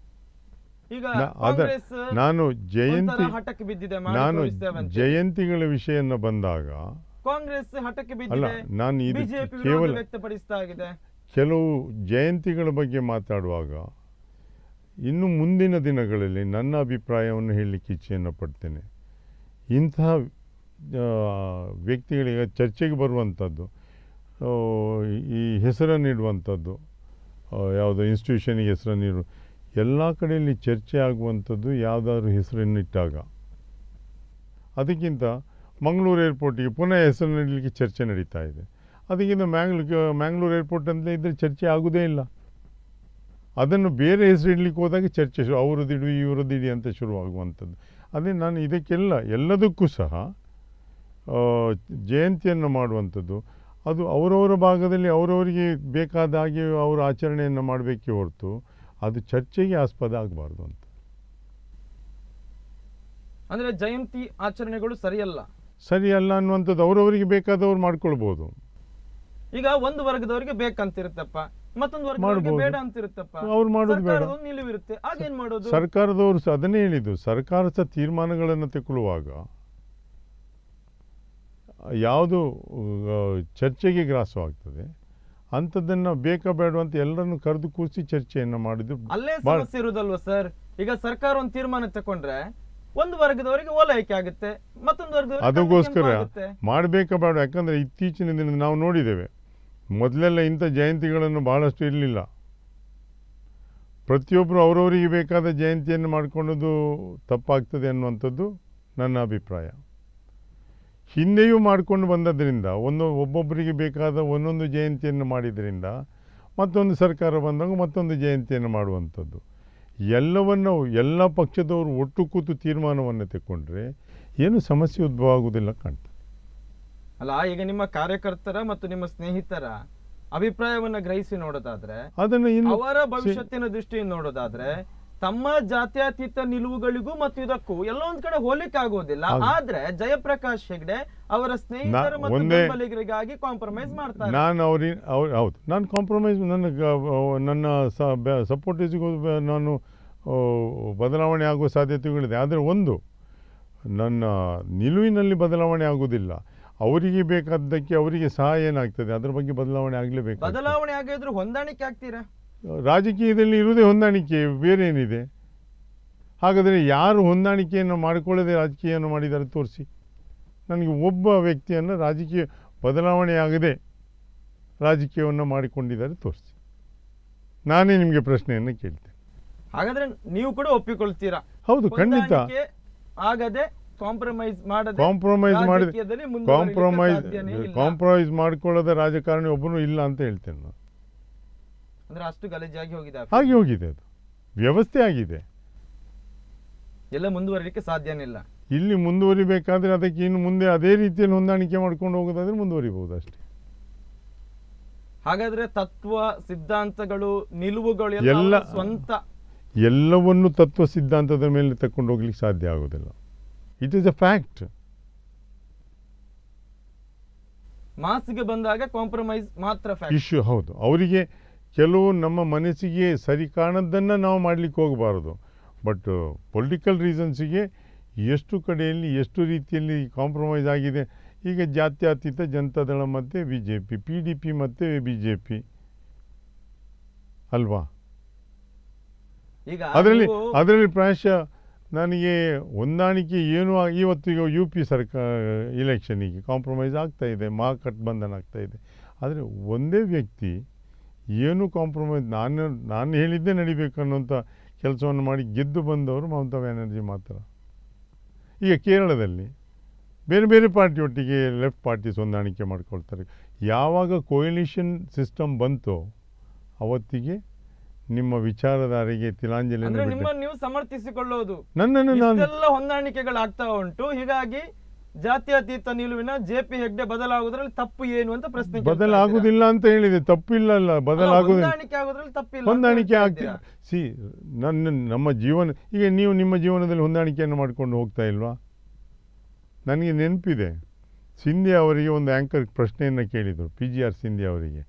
ಈಗ ನಾ- ಅದ ಕಾಂಗ್ರೆಸ್ ನಾನು ಜಯಂತಿ ಒಂಥರ ಹಠಕ್ಕೆ ಬಿದ್ದಿದೆ ಮಾಡಿ ನಾನು ತೋರಿಸ್ತೇವೆ ಅಂತ. ಜಯಂತಿಗಳ ವಿಷಯನ ಬಂದಾಗ ಕಾಂಗ್ರೆಸ್ ಹಠಕ್ಕೆ ಅಲ್ಲ ಬಿದ್ದಿದೆ ನಾನು ಇದು ಬಿಜೆಪಿ ವಿರೋಧ ಕೇವಲ ವ್ಯಕ್ತಪಡಿಸ್ತಾ ಇದೆ ಕೆಲವು ಜಯಂತಿಗಳ ಬಗ್ಗೆ ಮಾತಾಡುವಾಗ ಇನ್ನು ಮುಂದಿನ ದಿನಗಳಲ್ಲಿ ನನ್ನ ಅಭಿಪ್ರಾಯವನ್ನು ಹೇಳಲಿಕ್ಕೆ ಇಚ್ಛೆಯನ್ನು ಪಡ್ತೇನೆ ಇಂತಹ ಆ, ವ್ಯಕ್ತಿಗಳಿಗೆ ಚರ್ಚೆಗೆ ಬರುವಂಥದ್ದು ಆ, ಈ ಹೆಸರನ್ನು ಇಡುವಂಥದ್ದು ಆ, ಯಾವುದೋ ಇನ್ಸ್ಟಿಟ್ಯೂಷನಿಗೆ ಹೆಸರನ್ನು ಇಡು ಎಲ್ಲ ಕಡೆಯಲ್ಲಿ ಚರ್ಚೆ ಆಗುವಂಥದ್ದು ಯಾವುದಾದ್ರೂ ಹೆಸರನ್ನಿಟ್ಟಾಗ ಅದಕ್ಕಿಂತ ಮಂಗಳೂರು ಏರ್ಪೋರ್ಟಿಗೆ ಪುನಃ ಹೆಸರು ನೀಡಲಿಕ್ಕೆ ಚರ್ಚೆ ನಡೀತಾ ಇದೆ ಅದಕ್ಕಿಂತ ಮ್ಯಾಂಗ್ಳೂರು ಮ್ಯಾಂಗ್ಳೂರು ಏರ್ಪೋರ್ಟ್ ಅಂತಲೇ ಇದ್ದರೆ ಚರ್ಚೆ ಆಗೋದೇ ಇಲ್ಲ ಅದನ್ನು ಬೇರೆ ಹೆಸರು ಇಡ್ಲಿಕ್ಕೆ ಹೋದಾಗ ಚರ್ಚೆ ಶುರು ಅವರದಿಡು ಇವರದಿಡಿ ಅಂತ ಶುರುವಾಗುವಂಥದ್ದು ಅದೇ ನಾನು ಇದಕ್ಕೆಲ್ಲ ಎಲ್ಲದಕ್ಕೂ ಸಹ ಆ, ಜಯಂತಿಯನ್ನು ಮಾಡುವಂಥದ್ದು ಅದು ಅವರವರ ಭಾಗದಲ್ಲಿ ಅವರವರಿಗೆ ಬೇಕಾದ ಹಾಗೆ ಅವರು ಆಚರಣೆಯನ್ನು ಮಾಡಬೇಕೇ ಹೊರತು ಅದು ಚರ್ಚೆಗೆ ಆಸ್ಪದ ಆಗಬಾರ್ದು ಅಂತ ಅಂದ್ರೆ ಜಯಂತಿ ಆಚರಣೆಗಳು ಸರಿಯಲ್ಲ ಸರಿ ಅಲ್ಲ ಅನ್ನುವಂಥದ್ದು ಅವರವರಿಗೆ ಬೇಕಾದವ್ರು ಮಾಡ್ಕೊಳ್ಬೋದು ಈಗ ಒಂದು ವರ್ಗದವರಿಗೆ ಬೇಕಂತಿರುತ್ತಪ್ಪ ಮತ್ತೊಂದು ವರ್ಗದವರಿಗೆ ಮಾಡ್ಬೋದು. ಬೇಡ ಅಂತಿರುತ್ತಪ್ಪ ಅವ್ರು ಮಾಡೋದು ಬೇಡ. ಸರ್ಕಾರದ ಒಂದು ನಿಲುವಿರುತ್ತೆ ಆಗೇನ್ ಮಾಡೋದು ಸರ್ಕಾರದವರು ಸಹ ಅದನ್ನೇ ಹೇಳಿದ್ದು ಸರ್ಕಾರ ಸಹ ತೀರ್ಮಾನಗಳನ್ನು ತೆಗೊಳ್ಳುವಾಗ ಯಾವುದು ಆ, ಚರ್ಚೆಗೆ ಗ್ರಾಸವಾಗ್ತದೆ ಅಂಥದ್ದನ್ನು ಬೇಕಾ ಬೇಡ ಅಂತ ಎಲ್ಲರನ್ನು ಕರೆದು ಕೂರಿಸಿ ಚರ್ಚೆಯನ್ನು ಮಾಡಿದ್ರು ಅಲ್ಲೇ ಭಾಳ- ಸಮಸ್ಯೆ ಇರುವುದಲ್ವಾ ಸರ್ ಈಗ ಸರ್ಕಾರ ಒಂದು ತೀರ್ಮಾನ ತಕೊಂಡ್ರೆ ಒಂದು ವರ್ಗದವರಿಗೆ ಓಲೈಕೆ ಆಗುತ್ತೆ ಮತ್ತೊಂದು ವರ್ಗದವರಿಗೆ ಅದಕ್ಕೋಸ್ಕರ ಕಣ್ಣಿಗೆ ಕೆಂಪಾಗುತ್ತೆ. ಮಾಡಬೇಕಾ ಬೇಡ ಯಾಕಂದರೆ ಇತ್ತೀಚಿನ ದಿನ ನಾವು ನೋಡಿದ್ದೇವೆ ಮೊದಲೆಲ್ಲ ಇಂಥ ಜಯಂತಿಗಳನ್ನು ಬಹಳಷ್ಟು ಇರಲಿಲ್ಲ ಪ್ರತಿಯೊಬ್ಬರು ಅವರವರಿಗೆ ಬೇಕಾದ ಜಯಂತಿಯನ್ನು ಮಾಡಿಕೊಳ್ಳೋದು ತಪ್ಪಾಗ್ತದೆ ಅನ್ನುವಂಥದ್ದು ನನ್ನ ಅಭಿಪ್ರಾಯ ಹಿಂದೆಯೂ ಮಾಡಿಕೊಂಡು ಬಂದದ್ರಿಂದ ಒಂದು ಒಬ್ಬೊಬ್ಬರಿಗೆ ಬೇಕಾದ ಒಂದೊಂದು ಜಯಂತಿಯನ್ನು ಮಾಡಿದ್ರಿಂದ ಮತ್ತೊಂದು ಸರ್ಕಾರ ಬಂದಾಗ ಮತ್ತೊಂದು ಜಯಂತಿಯನ್ನು ಮಾಡುವಂಥದ್ದು ಎಲ್ಲವನ್ನು ಎಲ್ಲ ಪಕ್ಷದವರು ಒಟ್ಟು ಕೂತು ತೀರ್ಮಾನವನ್ನು ತಗೊಂಡ್ರೆ ಏನು ಸಮಸ್ಯೆ ಉದ್ಭವ ಆಗುವುದಿಲ್ಲ ಕಾಣ್ತದೆ ಅಲ್ಲ ಈಗ ನಿಮ್ಮ ಕಾರ್ಯಕರ್ತರ ಮತ್ತು ನಿಮ್ಮ ಸ್ನೇಹಿತರ ಅಭಿಪ್ರಾಯವನ್ನ ಗ್ರಹಿಸಿ ನೋಡೋದಾದ್ರೆ ಅದನ್ನು ಇನ್ನು ಅವರ ಭವಿಷ್ಯತ್ತಿನ ದೃಷ್ಟಿಯಿಂದ ನೋಡೋದಾದ್ರೆ ತಮ್ಮ ಜಾತ್ಯತೀತ ನಿಲುವುಗಳಿಗೂ ಮತ್ತು ಇದಕ್ಕೂ ಎಲ್ಲೋ ಒಂದ್ ಕಡೆ ಹೋಲಿಕೆ ಆಗೋದಿಲ್ಲ ಹೌದು. ಆದ್ರೆ ಜಯಪ್ರಕಾಶ್ ಹೆಗ್ಡೆ ಅವರ ಸ್ನೇಹಿತರು ಮತ್ತು ಒಂದೇ- ಬೆಂಬಲಿಗರಿಗಾಗಿ ಕಾಂಪ್ರಮೈಸ್ ಮಾಡ್ತಾರೆ ನಾನು ಅವ್ರಿ ಅವ್ರು ಹೌದು ನಾನು ಕಾಂಪ್ರಮೈಸ್ ನನ್ನ ಗ- ನನ್ನ ಸಪೋರ್ಟಿವ್ಸ್ಗೂ ನಾನು ಆ, ಬದಲಾವಣೆ ಆಗುವ ಸಾಧ್ಯತೆಗಳಿದೆ ಆದರೆ ಒಂದು ನನ್ನ ನಿಲುವಿನಲ್ಲಿ ಬದಲಾವಣೆ ಆಗುವುದಿಲ್ಲ ಅವರಿಗೆ ಬೇಕಾದ್ದಕ್ಕೆ ಅವರಿಗೆ ಸಹಾಯ ಏನಾಗ್ತದೆ ಅದರ ಬಗ್ಗೆ ಬದಲಾವಣೆ ಆಗಲೇಬೇಕು ಬದಲಾವಣೆ ಆಗಿದ್ರು ಹೊಂದಾಣಿಕೆ ಆಗ್ತೀರಾ ರಾಜಕೀಯದಲ್ಲಿ ಇರುವುದೇ ಹೊಂದಾಣಿಕೆ ಬೇರೆ ಏನಿದೆ ಹಾಗಾದರೆ ಯಾರು ಹೊಂದಾಣಿಕೆಯನ್ನು ಮಾಡಿಕೊಳ್ಳದೆ ರಾಜಕೀಯವನ್ನು ಮಾಡಿದ್ದಾರೆ ತೋರಿಸಿ ನನಗೆ ಒಬ್ಬ ವ್ಯಕ್ತಿಯನ್ನು ರಾಜಕೀಯ ಬದಲಾವಣೆ ಆಗದೆ ರಾಜಕೀಯವನ್ನು ಮಾಡಿಕೊಂಡಿದ್ದಾರೆ ತೋರಿಸಿ ನಾನೇ ನಿಮಗೆ ಪ್ರಶ್ನೆಯನ್ನು ಕೇಳ್ತೇನೆ ಹಾಗಾದ್ರೆ ನೀವು ಕೂಡ ಒಪ್ಪಿಕೊಳ್ತೀರಾ ಹೌದು ಖಂಡಿತ ಹೊಂದಾಣಿಕೆ ಆಗದೆ ಕಾಂಪ್ರಮೈಸ್ ಮಾಡದೆ ಕಾಂಪ್ರಮೈಸ್ ಮಾಡಿದ ರಾಜಕೀಯದಲ್ಲಿ ಮುಂದುವರಿಲಿಕ್ಕೆ ಕಾಂಪ್ರಮೈಸ್ ಸಾಧ್ಯನೇ ಇಲ್ಲ. ಕಾಂಪ್ರಮೈಸ್ ಮಾಡಿಕೊಳ್ಳದ ರಾಜಕಾರಣಿ ಒಬ್ಬನು ಇಲ್ಲ ಅಂತ ಹೇಳ್ತೇನೆ ನಾನು ಅಂದ್ರೆ ಅಷ್ಟು ಗಲೀಜಾಗಿ ಹೋಗಿದೆ ಆ ಹಾಗೆ ಹೋಗಿದೆ ಅದು ವ್ಯವಸ್ಥೆ ಆಗಿದೆ ಎಲ್ಲ ಮುಂದುವರಿಲಿಕ್ಕೆ ಸಾಧ್ಯನೇ ಇಲ್ಲ ಇಲ್ಲಿ ಮುಂದುವರಿಬೇಕಾದ್ರೆ ಅದಕ್ಕೆ ಇನ್ನು ಮುಂದೆ ಅದೇ ರೀತಿಯಲ್ಲಿ ಹೊಂದಾಣಿಕೆ ಮಾಡ್ಕೊಂಡು ಹೋಗೋದಾದ್ರೆ ಮುಂದುವರಿಬಹುದು ಅಷ್ಟೇ ಹಾಗಾದ್ರೆ ತತ್ವ ಸಿದ್ಧಾಂತಗಳು ನಿಲುವುಗಳು ಎಲ್ಲ- ಎಲ್ಲ ಅವರ ಸ್ವಂತ ಎಲ್ಲವನ್ನು ತತ್ವ ಸಿದ್ಧಾಂತದ ಮೇಲೆ ತಕೊಂಡು ಹೋಗ್ಲಿಕ್ಕೆ ಸಾಧ್ಯ ಆಗೋದಿಲ್ಲ ಇಟ್ ಈಸ್ ಅ ಫ್ಯಾಕ್ಟ್ ಮಾಸಿಗೆ ಬಂದಾಗ ಕಾಂಪ್ರಮೈಸ್ ಮಾತ್ರ fact. ಇಶ್ಯೂ ಹೌದು ಅವರಿಗೆ ಕೆಲವು ನಮ್ಮ ಮನಸ್ಸಿಗೆ ಸರಿ ಕಾಣದ್ದನ್ನು ನಾವು ಮಾಡಲಿಕ್ಕೆ ಹೋಗಬಾರದು ಬಟ್ ಪೊಲಿಟಿಕಲ್ ರೀಸನ್ಸಿಗೆ ಎಷ್ಟು ಕಡೆಯಲ್ಲಿ ಎಷ್ಟು ರೀತಿಯಲ್ಲಿ ಕಾಂಪ್ರಮೈಸ್ ಆಗಿದೆ ಈಗ ಜಾತ್ಯತೀತ ಜನತಾದಳ ಮತ್ತು B J P P D P ಮತ್ತು ಬಿ ಜೆ ಪಿ ಅಲ್ವಾ ಈಗ ಅದರಲ್ಲಿ ನೀವು- ಅದರಲ್ಲಿ ಪ್ರಾಯಶಃ ನನಗೆ ಹೊಂದಾಣಿಕೆ ಏನು ಆ- ಇವತ್ತಿಗೆ ಯು ಪಿ ಸರ್ಕಾರ ಇಲೆಕ್ಷನಿಗೆ ಕಾಂಪ್ರಮೈಸ್ ಆಗ್ತಾ ಇದೆ ಮಹಾಗಠಬಂಧನ ಆಗ್ತಾ ಇದೆ ಆದರೆ ಒಂದೇ ವ್ಯಕ್ತಿ ಏನು ಕಾಂಪ್ರಮೈಸ್ ನಾನು ನಾನು ಹೇಳಿದ್ದೇ ನಡಿಬೇಕು ಅನ್ನೋಂಥ ಕೆಲಸವನ್ನು ಮಾಡಿ ಗೆದ್ದು ಬಂದವರು ಮಮತಾ ಬ್ಯಾನರ್ಜಿ ಮಾತ್ರ ಈಗ ಕೇರಳದಲ್ಲಿ ಬೇರೆ ಬೇರೆ ಪಾರ್ಟಿ ಒಟ್ಟಿಗೆ ಲೆಫ್ಟ್ ಪಾರ್ಟೀಸ್ ಹೊಂದಾಣಿಕೆ ಮಾಡ್ಕೊಳ್ತಾರೆ ಯಾವಾಗ ಕೊಯಿಲಿಷನ್ ಸಿಸ್ಟಮ್ ಬಂತೋ ಅವತ್ತಿಗೆ ನಿಮ್ಮ ವಿಚಾರಧಾರೆಗೆ ತಿಲಾಂಜಲಿ ಅಂದ್ರೆ ನಿಮ್ಮನ್ನು ನೀವು ಸಮರ್ಥಿಸಿಕೊಳ್ಳೋದು ನನ್ನನ್ನು ನಾನು ಇಷ್ಟೆಲ್ಲ ಹೊಂದಾಣಿಕೆಗಳಾಗ್ತಾ ಉಂಟು ಹೀಗಾಗಿ ಜಾತ್ಯತೀತ ನಿಲುವಿನ ಜೆ ಪಿ ಹೆಗ್ಡೆ ಬದಲಾಗುವುದ್ರಲ್ಲಿ ತಪ್ಪು ಏನು ಅಂತ ಪ್ರಶ್ನೆ ಕೇಳ್ತಾ ಇದ್ದೀರಾ. ಬದಲಾಗುವುದಿಲ್ಲ ಅಂತ ಹೇಳಿದೆ ತಪ್ಪಿಲ್ಲ ಅಲ್ಲ ಅಲ್ಲ, ಬದಲಾಗುವುದಿಲ್ಲ ಹೊಂದಾಣಿಕೆ ಆಗೋದ್ರಲ್ಲಿ ತಪ್ಪಿಲ್ಲ ಅಂತ ಹೊಂದಾಣಿಕೆ ಹೇಳ್ತಾ ಆಗ್ತಿಲ್ಲ ಇದ್ದೀರಾ. ಸಿ ನನ್ನ ನಮ್ಮ ಜೀವನ ಈಗ ನೀವು ನಿಮ್ಮ ಜೀವನದಲ್ಲಿ ಹೊಂದಾಣಿಕೆಯನ್ನು ಮಾಡ್ಕೊಂಡು ಹೋಗ್ತಾ ಇಲ್ವಾ ನನಗೆ ನೆನಪಿದೆ ಸಿಂಧ್ಯಾ ಅವರಿಗೆ ಒಂದು ಆ್ಯಂಕರ್ ಪ್ರಶ್ನೆಯನ್ನು ಕೇಳಿದರು ಪಿ ಜಿ ಆರ್ ಸಿಂಧ್ಯಾ ಅವರಿಗೆ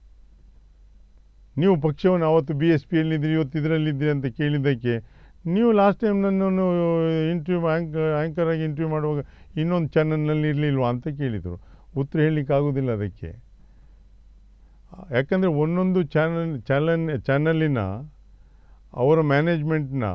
ನೀವು ಪಕ್ಷವನ್ನು ಅವತ್ತು ಬಿ ಎಸ್ ಪಿಯಲ್ಲಿದ್ದಿರಿ ಇವತ್ತು ಇದರಲ್ಲಿದ್ದೀರಿ ಅಂತ ಕೇಳಿದ್ದಕ್ಕೆ ನೀವು ಲಾಸ್ಟ್ ಟೈಮ್ ನನ್ನನ್ನು ಇಂಟರ್ವ್ಯೂ ಆ್ಯಂಕ್ ಆ್ಯಂಕರ್ ಆಗಿ ಇಂಟರ್ವ್ಯೂ ಮಾಡುವಾಗ ಇನ್ನೊಂದು ಚಾನಲ್ನಲ್ಲಿ ಇರಲಿಲ್ವಾ ಅಂತ ಕೇಳಿದರು ಉತ್ತರ ಹೇಳಲಿಕ್ಕೆ ಆಗೋದಿಲ್ಲ ಅದಕ್ಕೆ ಯಾಕಂದರೆ ಒಂದೊಂದು ಚಾನಲ್ ಚಾನಲ್ ಚಾನಲಿನ ಅವರ ಮ್ಯಾನೇಜ್ಮೆಂಟ್ನ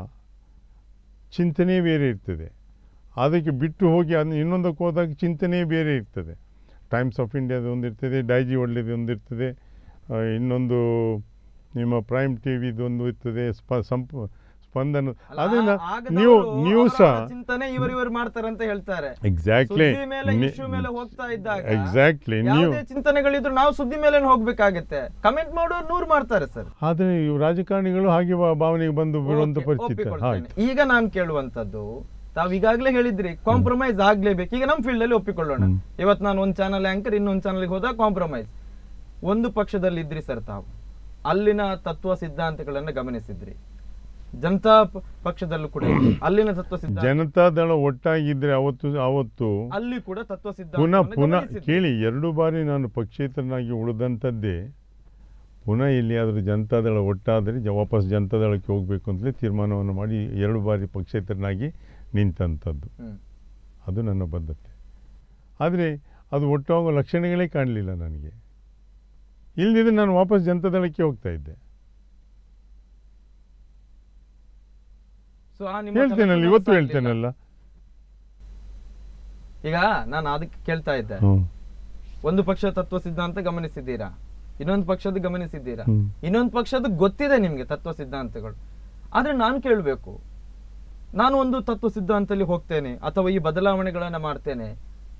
ಚಿಂತನೆ ಬೇರೆ ಇರ್ತದೆ ಅದಕ್ಕೆ ಬಿಟ್ಟು ಹೋಗಿ ಅದನ್ನ ಇನ್ನೊಂದಕ್ಕೆ ಹೋದಾಗ ಚಿಂತನೆ ಬೇರೆ ಇರ್ತದೆ ಟೈಮ್ಸ್ ಆಫ್ ಇಂಡಿಯಾದ ಒಂದಿರ್ತದೆ ಡೈಜಿ ಒಳ್ಳೆಯದು ಒಂದಿರ್ತದೆ ಆ, ಇನ್ನೊಂದು ನಿಮ್ಮ ಪ್ರೈಮ್ ಟಿ ವಿದೊಂದು ಇರ್ತದೆ ಸ್ಪ ಸಂಪ ಸ್ಪಂದನ ಅಲ್ಲ, ಅದನ್ನ ಆಗದವರು ನೀವು ನೀವು ಅವರ ಸಹ ಚಿಂತನೆ ಇವರು ಇವರು ಮಾಡ್ತಾರೆ ಅಂತ ಹೇಳ್ತಾರೆ ಎಕ್ಸಾಕ್ಟ್ಲಿ ಸುದ್ದಿ ಮೇಲೆ ಇಶ್ಯೂ ಮೇಲೆ ಹೋಗ್ತಾ ಇದ್ದಾಗ ಎಕ್ಸಾಕ್ಟ್ಲಿ ನೀವು ಯಾವುದೇ ಚಿಂತನೆಗಳಿದ್ರು ನಾವು ಸುದ್ದಿ ಮೇಲೆ ಹೋಗ್ಬೇಕಾಗತ್ತೆ ಕಮೆಂಟ್ ಮಾಡೋರು ನೂರ್ ಮಾಡ್ತಾರೆ ಸರ್ ಆದರೆ ಇವು ರಾಜಕಾರಣಿಗಳು ಹಾಗೆ ಭಾ- ಭಾವನೆಗೆ ಬಂದು ಬಿಡುವಂಥ ಪರಿಸ್ಥಿತಿ ಆಯ್ತು ಈಗ ನಾನು ಕೇಳುವಂತದ್ದು ತಾವ್ ಈಗಾಗಲೇ ಹೇಳಿದ್ರಿ ಕಾಂಪ್ರಮೈಸ್ ಆಗ್ಲೇಬೇಕು ಈಗ ನಮ್ಮ ಫೀಲ್ಡ್ ಅಲ್ಲಿ ಒಪ್ಪಿಕೊಳ್ಳೋಣ ಹ್ಮ್. ಇವತ್ತು ನಾನು ಒಂದ್ ಚಾನಲ್ ಆಂಕರ್ ಇನ್ನೊಂದ್ ಚಾನಲ್ಗೆ ಹೋದಾಗ ಕಾಂಪ್ರಮೈಸ್ ಒಂದು ಪಕ್ಷದಲ್ಲಿ ಇದ್ರಿ ಸರ್ ತಾವು ಅಲ್ಲಿನ ತತ್ವ ಸಿದ್ಧಾಂತಗಳನ್ನ ಗಮನಿಸಿದ್ರಿ ಜನತಾ ಪ- ಪಕ್ಷದಲ್ಲೂ ಕೂಡ ಇದ್ರಿ. ಅಲ್ಲಿನ ತತ್ವ ಸಿದ್ಧಾಂತ ಜನತಾದಳ ಒಟ್ಟಾಗಿದ್ರೆ ಅವತ್ತು ಅವತ್ತು ಅಲ್ಲಿ ಕೂಡ ತತ್ವ ಪುನಃ ಸಿದ್ಧಾಂತ ಪುನಃ ಕೇಳಿ ಎರಡು ಬಾರಿ ನಾನು ಪಕ್ಷೇತರನಾಗಿ ಉಳಿದಂಥದ್ದೇ ಪುನಃ ಎಲ್ಲಿಯಾದರೂ ಜನತಾದಳ ಒಟ್ಟಾದರೆ ಜ- ವಾಪಸ್ ಜನತಾದಳಕ್ಕೆ ಹೋಗಬೇಕು ಅಂತಲೇ ತೀರ್ಮಾನವನ್ನು ಮಾಡಿ ಎರಡು ಬಾರಿ ಪಕ್ಷೇತರನಾಗಿ ನಿಂತಂಥದ್ದು ಅದು ನನ್ನ ಬದ್ಧತೆ ಆದರೆ ಅದು ಒಟ್ಟಾಗೋ ಲಕ್ಷಣಗಳೇ ಕಾಣಲಿಲ್ಲ ನನಗೆ ಇಲ್ಲದಿದ್ರೆ ನಾನು ವಾಪಸ್ ಜನತಾದಳಕ್ಕೆ ಹೋಗ್ತಾ ಇದ್ದೆ ಸೊ ಆ ನಿಮ್ಮ ಹೇಳ್ತೇನಲ್ಲ ಕನಸು ಇವತ್ತು ನನಸಾಗ್ಲಿಲ್ಲ. ಹೇಳ್ತೇನಲ್ಲ ಈಗ ನಾನು ಅದಕ್ಕೆ ಕೇಳ್ತಾ ಇದ್ದೆ ಹ್ಞೂ ಒಂದು ಪಕ್ಷ ತತ್ವ ಸಿದ್ಧಾಂತ ಗಮನಿಸಿದ್ದೀರಾ ಇನ್ನೊಂದು ಪಕ್ಷದ ಗಮನಿಸಿದ್ದೀರಾ ಹ್ಮ್. ಇನ್ನೊಂದು ಪಕ್ಷದ ಗೊತ್ತಿದೆ ನಿಮ್ಗೆ ತತ್ವ ಸಿದ್ಧಾಂತಗಳು ಆದ್ರೆ ನಾನು ಕೇಳಬೇಕು ನಾನು ಒಂದು ತತ್ವ ಸಿದ್ಧಾಂತದಲ್ಲಿ ಹೋಗ್ತೇನೆ ಅಥವಾ ಈ ಬದಲಾವಣೆಗಳನ್ನ ಮಾಡ್ತೇನೆ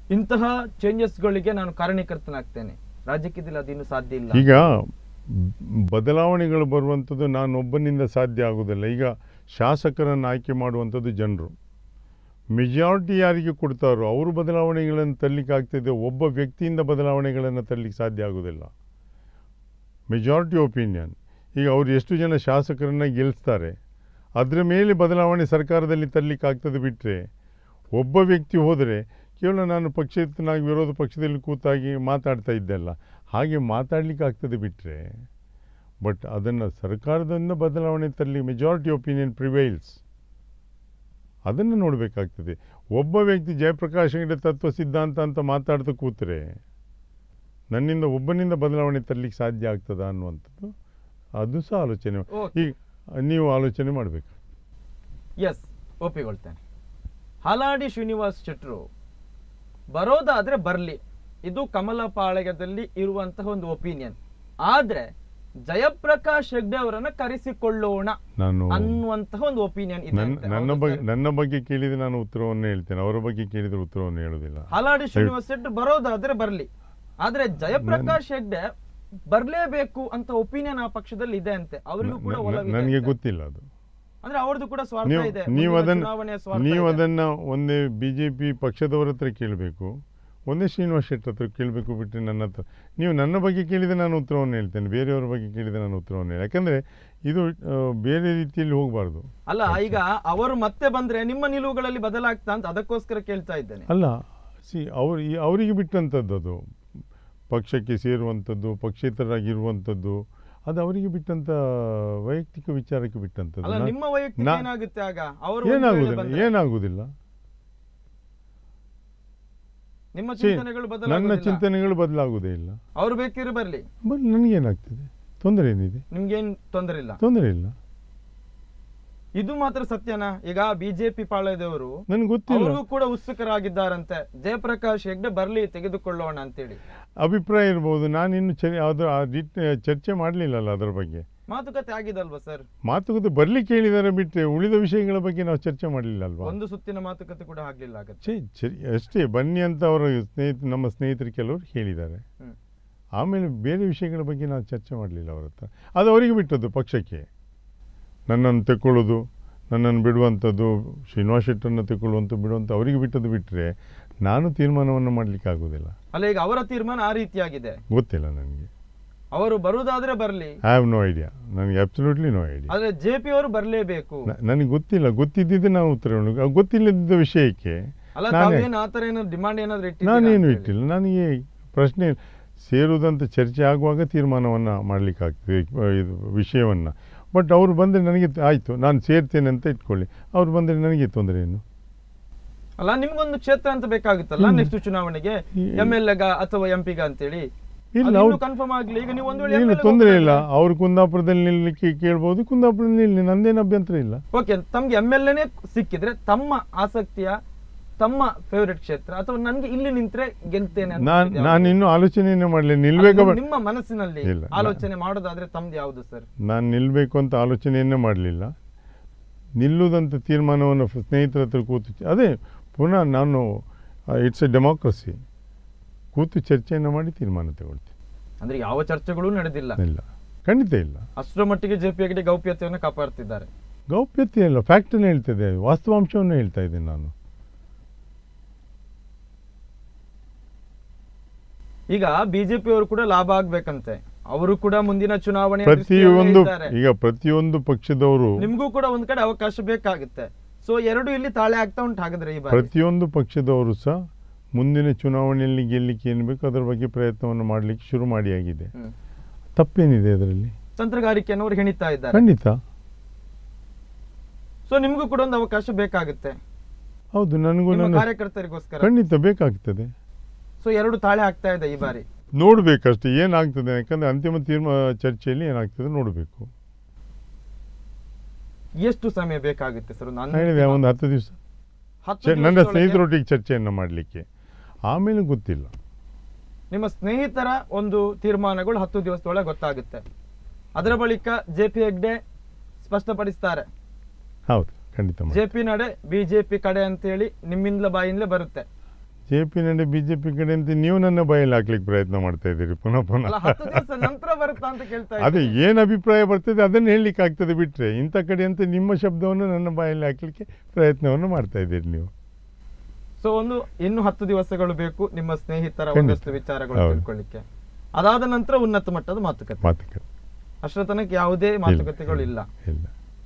ಇಂತಹ ಚೇಂಜಸ್ಗಳಿಗೆ ನಾನು ಕಾರಣೀಕರ್ತನಾಗ್ತೇನೆ ರಾಜಕೀಯದಲ್ಲಿ ಅದಿನ್ನು ಸಾಧ್ಯ ಇಲ್ಲ ಈಗ ಬದಲಾವಣೆಗಳು ಬರುವಂಥದ್ದು ನಾನೊಬ್ಬನಿಂದ ಸಾಧ್ಯ ಆಗೋದಿಲ್ಲ ಈಗ ಶಾಸಕರನ್ನು ಆಯ್ಕೆ ಮಾಡುವಂಥದ್ದು ಜನರು ಮೆಜಾರಿಟಿ ಯಾರಿಗೆ ಕೊಡ್ತಾರೋ ಅವರು ಬದಲಾವಣೆಗಳನ್ನು ತರಲಿಕ್ಕೆ ಆಗ್ತದೆ ಒಬ್ಬ ವ್ಯಕ್ತಿಯಿಂದ ಬದಲಾವಣೆಗಳನ್ನು ತರಲಿಕ್ಕೆ ಸಾಧ್ಯ ಆಗೋದಿಲ್ಲ ಮೆಜಾರಿಟಿ ಒಪಿನಿಯನ್ ಈಗ ಅವ್ರು ಎಷ್ಟು ಜನ ಶಾಸಕರನ್ನು ಗೆಲ್ಲಿಸ್ತಾರೆ ಅದರ ಮೇಲೆ ಬದಲಾವಣೆ ಸರ್ಕಾರದಲ್ಲಿ ತರಲಿಕ್ಕೆ ಆಗ್ತದೆ ಬಿಟ್ಟರೆ ಒಬ್ಬ ವ್ಯಕ್ತಿ ಹೋದರೆ ಕೇವಲ ನಾನು ಪಕ್ಷೇತನಾಗಿ ವಿರೋಧ ಪಕ್ಷದಲ್ಲಿ ಕೂತಾಗಿ ಮಾತಾಡ್ತಾ ಇದ್ದೆಲ್ಲ ಹಾಗೆ ಮಾತಾಡಲಿಕ್ಕೆ ಆಗ್ತದೆ ಬಿಟ್ಟರೆ ಬಟ್ ಅದನ್ನು ಸರ್ಕಾರದಿಂದ ಬದಲಾವಣೆ ತರಲಿ ಮೆಜಾರಿಟಿ ಒಪಿನಿಯನ್ ಪ್ರಿವೈಲ್ಸ್ ಅದನ್ನು ನೋಡಬೇಕಾಗ್ತದೆ ಒಬ್ಬ ವ್ಯಕ್ತಿ ಜಯಪ್ರಕಾಶ್ ಹೆಗಡೆ ತತ್ವ ಸಿದ್ಧಾಂತ ಅಂತ ಮಾತಾಡ್ತಾ ಕೂತರೆ ನನ್ನಿಂದ ಒಬ್ಬನಿಂದ ಬದಲಾವಣೆ ತರಲಿಕ್ಕೆ ಸಾಧ್ಯ ಆಗ್ತದಾ ಅನ್ನುವಂಥದ್ದು ಅದು ಸಹ ಆಲೋಚನೆ Okay. ಈಗ ನೀವು ಆಲೋಚನೆ ಮಾಡಬೇಕು ಎಸ್ ಒಪ್ಪಿಕೊಳ್ತೇನೆ ಹಾಲಾಡಿ ಶ್ರೀನಿವಾಸ್ ಶೆಟ್ರು ಬರೋದಾದ್ರೆ ಬರ್ಲಿ ಇದು ಕಮಲ ಪಾಳಯದಲ್ಲಿ ಇರುವಂತಹ ಒಂದು ಒಪಿನಿಯನ್ ಆದ್ರೆ ಜಯಪ್ರಕಾಶ್ ಹೆಗ್ಡೆ ಅವರನ್ನ ಕರೆಸಿಕೊಳ್ಳೋಣ ನಾನು ಅನ್ನುವಂತಹ ಒಂದು ಒಪಿನಿಯನ್ ಇದೆ ನನ್ನ ಅಂತೆ. ನನ್ನ ಹೌದಾ ಬಗ್ಗೆ ಸರ್? ನನ್ನ ಬಗ್ಗೆ ಕೇಳಿದರೆ ನಾನು ಉತ್ತರವನ್ನು ಹೇಳ್ತೇನೆ ಅವರ ಬಗ್ಗೆ ಕೇಳಿದರೆ ಉತ್ತರವನ್ನು ಹೇಳುವುದಿಲ್ಲ ಹಾಲಾಡಿ ಶ್ರೀನಿವಾಸ್ ಶೆಟ್ರು ಬರೋದಾದ್ರೆ ಬರ್ಲಿ ಆದ್ರೆ ಜಯಪ್ರಕಾಶ್ ಹೆಗ್ಡೆ ಬರ್ಲೇಬೇಕು ಅಂತ ಒಪಿನಿಯನ್ ಆ ಪಕ್ಷದಲ್ಲಿ ಇದೆ ಅಂತೆ ಅವರಿಗೂ ಕೂಡ ನ- ನ- ಒಲವಿದೆ ನನಗೆ ಅಂತೆ. ಗೊತ್ತಿಲ್ಲ ಅದು ಅಂದ್ರೆ ಅವ್ರದ್ದು ಕೂಡ ಸ್ವಾರ್ಥ ನೀವು ಇದೆ ನೀವು ಮುಂದಿನ ಅದನ್ನು ಚುನಾವಣೆಯ ಸ್ವಾರ್ಥ ನೀವು ಇದೆ. ಅದನ್ನು ಒಂದೇ ಬಿ ಜೆ ಪಿ ಪಕ್ಷದವರ ಹತ್ರ ಕೇಳಬೇಕು ಒಂದೇ ಶ್ರೀನಿವಾಸ್ ಶೆಟ್ಟಿ ಹತ್ರ ಕೇಳಬೇಕು ಬಿಟ್ಟರೆ ನನ್ನ ಹತ್ರ ನೀವು ನನ್ನ ಬಗ್ಗೆ ಕೇಳಿದರೆ ನಾನು ಉತ್ತರವನ್ನು ಹೇಳ್ತೇನೆ ಬೇರೆಯವರ ಬಗ್ಗೆ ಕೇಳಿದರೆ ನಾನು ಉತ್ತರವನ್ನು ಹೇಳಿ ಯಾಕಂದರೆ ಇದು ಆ, ಬೇರೆ ರೀತಿಯಲ್ಲಿ ಹೋಗಬಾರ್ದು ಅಲ್ಲ ಈಗ ಅವರು ಮತ್ತೆ ಬಂದ್ರೆ ನಿಮ್ಮ ನಿಲುವುಗಳಲ್ಲಿ ಬದಲಾಗ್ತಾ ಅಂತ ಅದಕ್ಕೋಸ್ಕರ ಕೇಳ್ತಾ ಇದ್ದೇನೆ ಅಲ್ಲ ಸಿ ಅವ್ರು ಈ- ಅವರಿಗೆ ಬಿಟ್ಟಂಥದ್ದು ಅದು ಪಕ್ಷಕ್ಕೆ ಸೇರುವಂಥದ್ದು ಪಕ್ಷೇತರರಾಗಿರುವಂಥದ್ದು ಅದು ಅವರಿಗೆ ಬಿಟ್ಟಂಥ ವೈಯಕ್ತಿಕ ವಿಚಾರಕ್ಕೆ ಬಿಟ್ಟಂಥದ್ದು ಅಲ್ಲ ನಾ- ನಿಮ್ಮ ವೈಯಕ್ತಿಕ ನಾ- ಏನಾಗುತ್ತೆ ಆಗ ಅವರು ಒಂದು ವೇಳೆ ಏನಾಗುವುದಿಲ್ಲ ಬಂದ್ರೆ ಏನಾಗುವುದಿಲ್ಲ ನಿಮ್ಮ ಛೀ, ಚಿಂತನೆಗಳು ನನ್ನ ಬದಲಾಗೋದಿಲ್ಲ ಚಿಂತನೆಗಳು ಬದಲಾಗುವುದೇ ಇಲ್ಲ ಅವ್ರು ಬೇಕಿದ್ರೆ ಬರ್ಲಿ ಬಟ್ ನನಗೇನಾಗ್ತದೆ ತೊಂದರೆ ಏನಿದೆ ನಿಮ್ಗೇನ್ ತೊಂದರೆ ಇಲ್ಲ ತೊಂದರೆ ಇಲ್ಲ ಇದು ಮಾತ್ರ ಸತ್ಯನಾ ಈಗ ಬಿಜೆಪಿ ಪಾಳ್ಯದವರು ನನಗೆ ಗೊತ್ತಿಲ್ಲ ಅವರು ಕೂಡ ಉತ್ಸುಕರಾಗಿದ್ದಾರಂತೆ ಜಯಪ್ರಕಾಶ್ ಹೆಗ್ಡೆ ಬರ್ಲಿ ತೆಗೆದುಕೊಳ್ಳೋಣ ಅಂತೇಳಿ ಅಭಿಪ್ರಾಯ ಇರ್ಬೋದು ನಾನಿನ್ನು ಚರ್ ಅದು ಆ ಡಿಟ್- ಚರ್ಚೆ ಮಾಡಲಿಲ್ಲಲ್ಲ ಅದರ ಬಗ್ಗೆ ಮಾತುಕತೆ ಆಗಿದಲ್ವಾ ಸರ್ ಮಾತುಕತೆ ಬರ್ಲಿಕ್ಕೆ ಹೇಳಿದರೆ ಬಿಟ್ಟರೆ ಉಳಿದ ವಿಷಯಗಳ ಬಗ್ಗೆ ನಾವು ಚರ್ಚೆ ಮಾಡಲಿಲ್ಲ ಅಲ್ವಾ ಒಂದು ಸುತ್ತಿನ ಮಾತುಕತೆ ಕೂಡ ಆಗ್ಲಿಲ್ಲ ಆಗತ್ತೆ ಛೇ ಛೇ, ಅಷ್ಟೇ ಬನ್ನಿ ಅಂತ ಅವರ ಸ್ನೇಹಿತ ನಮ್ಮ ಸ್ನೇಹಿತರು ಕೆಲವರು ಹೇಳಿದ್ದಾರೆ ಹ್ಮ್. ಆಮೇಲೆ ಬೇರೆ ವಿಷಯಗಳ ಬಗ್ಗೆ ನಾವು ಚರ್ಚೆ ಮಾಡಲಿಲ್ಲ ಅವ್ರ ಹತ್ರ ಅದು ಅವರಿಗೆ ಬಿಟ್ಟದ್ದು ಪಕ್ಷಕ್ಕೆ ನನ್ನನ್ನು ತೆಕ್ಕೊಳ್ಳೋದು ನನ್ನನ್ನು ಬಿಡುವಂಥದ್ದು ಶ್ರೀನಿವಾಸ್ ಶೆಟ್ಟರನ್ನು ತೆಕ್ಕೊಳ್ಳುವಂಥ ಬಿಡುವಂಥ ಅವರಿಗೆ ಬಿಟ್ಟದ್ದು ಬಿಟ್ಟರೆ ನಾನು ತೀರ್ಮಾನವನ್ನು ಮಾಡಲಿಕ್ಕೆ ಆಗೋದಿಲ್ಲ ಅಲ್ಲ ಈಗ ಅವರ ತೀರ್ಮಾನ ಆ ರೀತಿಯಾಗಿದೆ ಗೊತ್ತಿಲ್ಲ ನನಗೆ ಅವರು ಬರುವುದಾದ್ರೆ ಬರ್ಲಿ ಐ ಹ್ಯಾವ್ ನೋ ಐಡಿಯಾ ನನಗೆ ಅಬ್ಸಲ್ಯೂಟ್ಲಿ ನೋ ಐಡಿಯಾ ಆದ್ರೆ ಜೆ ಪಿ ಅವರು ಬರ್ಲೇಬೇಕು ನನಗೆ ಗೊತ್ತಿಲ್ಲ ಗೊತ್ತಿದ್ದಿದ್ದೆ ನಾವು ಉತ್ತರ ಹೇಳೋದು. ಆ ಗೊತ್ತಿಲ್ಲದಿದ್ದ ವಿಷಯಕ್ಕೆ ಅಲ್ಲ ನಾನೇ- ತಾವೇನು ಆತರ ಏನಾದ್ರು ಡಿಮಾಂಡ್ ಏನಾದ್ರು ಇಟ್ಟಿದ್ದೀರಾ ನಾನೇನು ಅಂತ ಹೇಳಿ? ಇಟ್ಟಿಲ್ಲ ನನಗೆ ಪ್ರಶ್ನೆ ಸೇರುವುದಂತ ಚರ್ಚೆ ಆಗುವಾಗ ತೀರ್ಮಾನವನ್ನು ಮಾಡಲಿಕ್ಕಾಗ್ತದೆ ಇದು ವಿಷಯವನ್ನು ಬಟ್ ಅವರು ಬಂದರೆ ನನಗೆ ಆಯಿತು ನಾನು ಸೇರ್ತೇನೆ ಅಂತ ಇಟ್ಕೊಳ್ಳಿ ಅವ್ರು ಬಂದರೆ ನನಗೆ ತೊಂದರೆ ಏನು ಅಲ್ಲ ನಿಮ್ಗೊಂದು ಕ್ಷೇತ್ರ ಅಂತ ಬೇಕಾಗುತ್ತಲ್ಲ ಹ್ಮ್. ನೆಕ್ಸ್ಟ್ ಚುನಾವಣೆಗೆ ಈ- ಎಂ ಎಲ್ ಎಗ ಅಥವಾ ಎಂ ಪಿಗ ಅಂತೇಳಿ ಇಲ್ಲ ಅವ್ರು ಕನ್ಫರ್ಮ್ ಆಗ್ಲಿ ಈಗ ನೀವು ಒಂದು ಇಲ್ಲ ವೇಳೆ ತೊಂದರೆ ಇಲ್ಲ ಅವ್ರು ಕುಂದಾಪುರದಲ್ಲಿ ನಿಲ್ಲಲಿಕ್ಕೆ ಕೇಳ್ಬೋದು ಕುಂದಾಪುರದಲ್ಲಿ ನಿಲ್ಲಿ ನಂದೇನು ಅಭ್ಯಂತರ ಇಲ್ಲ ಓಕೆ ತಮ್ಗೆ ಎಂ ಎಲ್ ಎನೇ ಸಿಕ್ಕಿದ್ರೆ ತಮ್ಮ ಆಸಕ್ತಿಯ ತಮ್ಮ ಫೇವರೆಟ್ ಕ್ಷೇತ್ರ ಅಥವಾ ನನ್ಗೆ ಇಲ್ಲಿ ನಿಂತ್ರೆ ಗೆಲ್ತೇನೆ ಅಂತ ನಾನು ಯಾವ್ದು? ನಾನು ಇನ್ನೂ ಆಲೋಚನೆಯೇ ಮಾಡಲಿ ಅದು ನಿಲ್ಬೇಕು ನಿಮ್ಮ ಮನಸ್ಸಿನಲ್ಲಿ ಇಲ್ಲ. ಆಲೋಚನೆ ಮಾಡೋದಾದ್ರೆ ತಮ್ದು ಯಾವುದು ಸರ್ ನಾನು ನಿಲ್ಲಬೇಕು ಅಂತ ಆಲೋಚನೆಯನ್ನೇ ಮಾಡಲಿಲ್ಲ ನಿಲ್ಲುವುದಂತ ತೀರ್ಮಾನವನ್ನು ಫ- ಸ್ನೇಹಿತರ ಹತ್ರ ಕೂತು ಚ- ಅದೇ ಪುನಃ ನಾನು ಇಟ್ಸ್ ಎ ಡೆಮಾಕ್ರಸಿ ಕೂತು ಚರ್ಚೆಯನ್ನು ಮಾಡಿ ತೀರ್ಮಾನ ತಗೊಳ್ತೀನಿ ಅಂದ್ರೆ ಯಾವ ಚರ್ಚೆಗಳು ನಡೆದಿಲ್ಲ ಇಲ್ಲ ಖಂಡಿತ ಇಲ್ಲ ಅಷ್ಟರ ಮಟ್ಟಿಗೆ ಜೆ ಪಿ ಹೆಗಡೆ ಗೌಪ್ಯತೆಯನ್ನು ಕಾಪಾಡ್ತಿದ್ದಾರೆ ಗೌಪ್ಯತೆ ಅಲ್ಲ ಫ್ಯಾಕ್ಟನ್ನು ಹೇಳ್ತದೆ ವಾಸ್ತವಾಂಶವನ್ನು ಹೇಳ್ತಾ ಇದ್ದೀನಿ ನಾನು ಈಗ ಬಿಜೆಪಿ ಅವರು ಕೂಡ ಲಾಭ ಆಗ್ಬೇಕಂತೆ ಅವರು ಕೂಡ ಮುಂದಿನ ಚುನಾವಣೆ ಪ್ರತಿಯೊಂದು ಈಗ ಪ್ರತಿಯೊಂದು ಪಕ್ಷದವರು ನಿಮ್ಗೂ ಕೂಡ ಒಂದ್ ಕಡೆ ಅವಕಾಶ ಬೇಕಾಗುತ್ತೆ ಸೊ ಎರಡು ಇಲ್ಲಿ ತಾಳೆ ಆಗ್ತಾ ಉಂಟು ಹಾಗಾದ್ರೆ ಈ ಬಾರಿ ಪ್ರತಿಯೊಂದು ಪಕ್ಷದವರು ಸಹ ಮುಂದಿನ ಚುನಾವಣೆಯಲ್ಲಿ ಗೆಲ್ಲಲಿಕ್ಕೆ ಏನು ಬೇಕು ಅದರ ಬಗ್ಗೆ ಪ್ರಯತ್ನವನ್ನು ಮಾಡಲಿಕ್ಕೆ ಶುರು ಮಾಡಿ ಆಗಿದೆ ಹ್ಮ್. ತಪ್ಪೇನಿದೆ ಅದರಲ್ಲಿ ತಂತ್ರಗಾರಿಕೆಯನ್ನು ಅವ್ರು ಹೆಣಿತಾ ಇದ್ದಾರೆ ಖಂಡಿತ ಸೊ ನಿಮ್ಗೂ ಕೂಡ ಒಂದು ಅವಕಾಶ ಬೇಕಾಗುತ್ತೆ ಹೌದು ನನಗೂ ನಿಮ್ಮ ನನ್ನ ಕಾರ್ಯಕರ್ತರಿಗೋಸ್ಕರ ಖಂಡಿತ ಬೇಕಾಗ್ತದೆ ಸೊ ಎರಡು ತಾಳೆ ಆಗ್ತಾ ಇದೆ ಈ ಬಾರಿ ನೋಡಬೇಕಷ್ಟೇ ಏನಾಗ್ತದೆ ಯಾಕಂದರೆ ಅಂತಿಮ ತೀರ್ಮಾ ಚರ್ಚೆಯಲ್ಲಿ ಏನಾಗ್ತದೆ ನೋಡಬೇಕು ಎಷ್ಟು ಸಮಯ ಬೇಕಾಗುತ್ತೆ ಸರ್ ಒಂದು ಹೇಳಿದೆ ಒಂದು ಹತ್ತು ದಿವಸ ಹತ್ತು ಚೆ- ನನ್ನ ದಿವಸದೊಳಗೆ ಸ್ನೇಹಿತರೊಟ್ಟಿಗೆ ಚರ್ಚೆಯನ್ನು ಮಾಡಲಿಕ್ಕೆ ಆಮೇಲೆ ಗೊತ್ತಿಲ್ಲ ನಿಮ್ಮ ಸ್ನೇಹಿತರ ಒಂದು ತೀರ್ಮಾನಗಳು ಹತ್ತು ದಿವಸದೊಳಗೆ ಗೊತ್ತಾಗುತ್ತೆ ಅದರ ಬಳಿಕ ಜೆ ಪಿ ಹೆಗ್ಡೆ ಸ್ಪಷ್ಟಪಡಿಸ್ತಾರೆ ಹೌದು ಖಂಡಿತ ಮಾಡಿ. ಜೆ ಪಿ ನಡೆ ಬಿಜೆಪಿ ಕಡೆ ಅಂತೇಳಿ ನಿಮ್ಮಿಂದಲ ಬಾಯಿಂದಲೇ ಬರುತ್ತೆ ಜೆ ಪಿ ನಡೆ ಬಿ ಜೆ ಪಿ ಕಡೆ ಅಂತ ನೀವು ನನ್ನ ಬಾಯಲ್ಲಿ ಹಾಕ್ಲಿಕ್ಕೆ ಪ್ರಯತ್ನ ಮಾಡ್ತಾ ಇದ್ದೀರಿ ಪುನಃ ಪುನಃ ಅಲ್ಲ ಹತ್ತು ದಿವಸ ನಂತರ ಬರುತ್ತಾ ಅಂತ ಕೇಳ್ತಾ ಅದೇ ಇದ್ದೀನಿ. ಏನು ಅಭಿಪ್ರಾಯ ಬರ್ತದೆ ಅದನ್ನು ಹೇಳಲಿಕ್ಕೆ ಆಗ್ತದೆ ಬಿಟ್ಟರೆ ಇಂಥ ಕಡೆ ಅಂತ ನಿಮ್ಮ ಶಬ್ದವನ್ನು ನನ್ನ ಬಾಯಲ್ಲಿ ಹಾಕಲಿಕ್ಕೆ ಪ್ರಯತ್ನವನ್ನು ಮಾಡ್ತಾ ಇದ್ದೀರಿ ನೀವು ಸೊ ಒಂದು ಇನ್ನು ಹತ್ತು ದಿವಸಗಳು ಬೇಕು ನಿಮ್ಮ ಸ್ನೇಹಿತರ ಖಂಡಿತ. ಒಂದಷ್ಟು ವಿಚಾರಗಳು ಹೌದು. ತಿಳ್ಕೊಳ್ಳಿಕ್ಕೆ ಅದಾದ ನಂತರ ಉನ್ನತ ಮಟ್ಟದ ಮಾತುಕತೆ ಮಾತುಕತೆ ಅಷ್ಟರ ತನಕ ಯಾವುದೇ ಮಾತುಕತೆಗಳು ಇಲ್ಲ ಇಲ್ಲ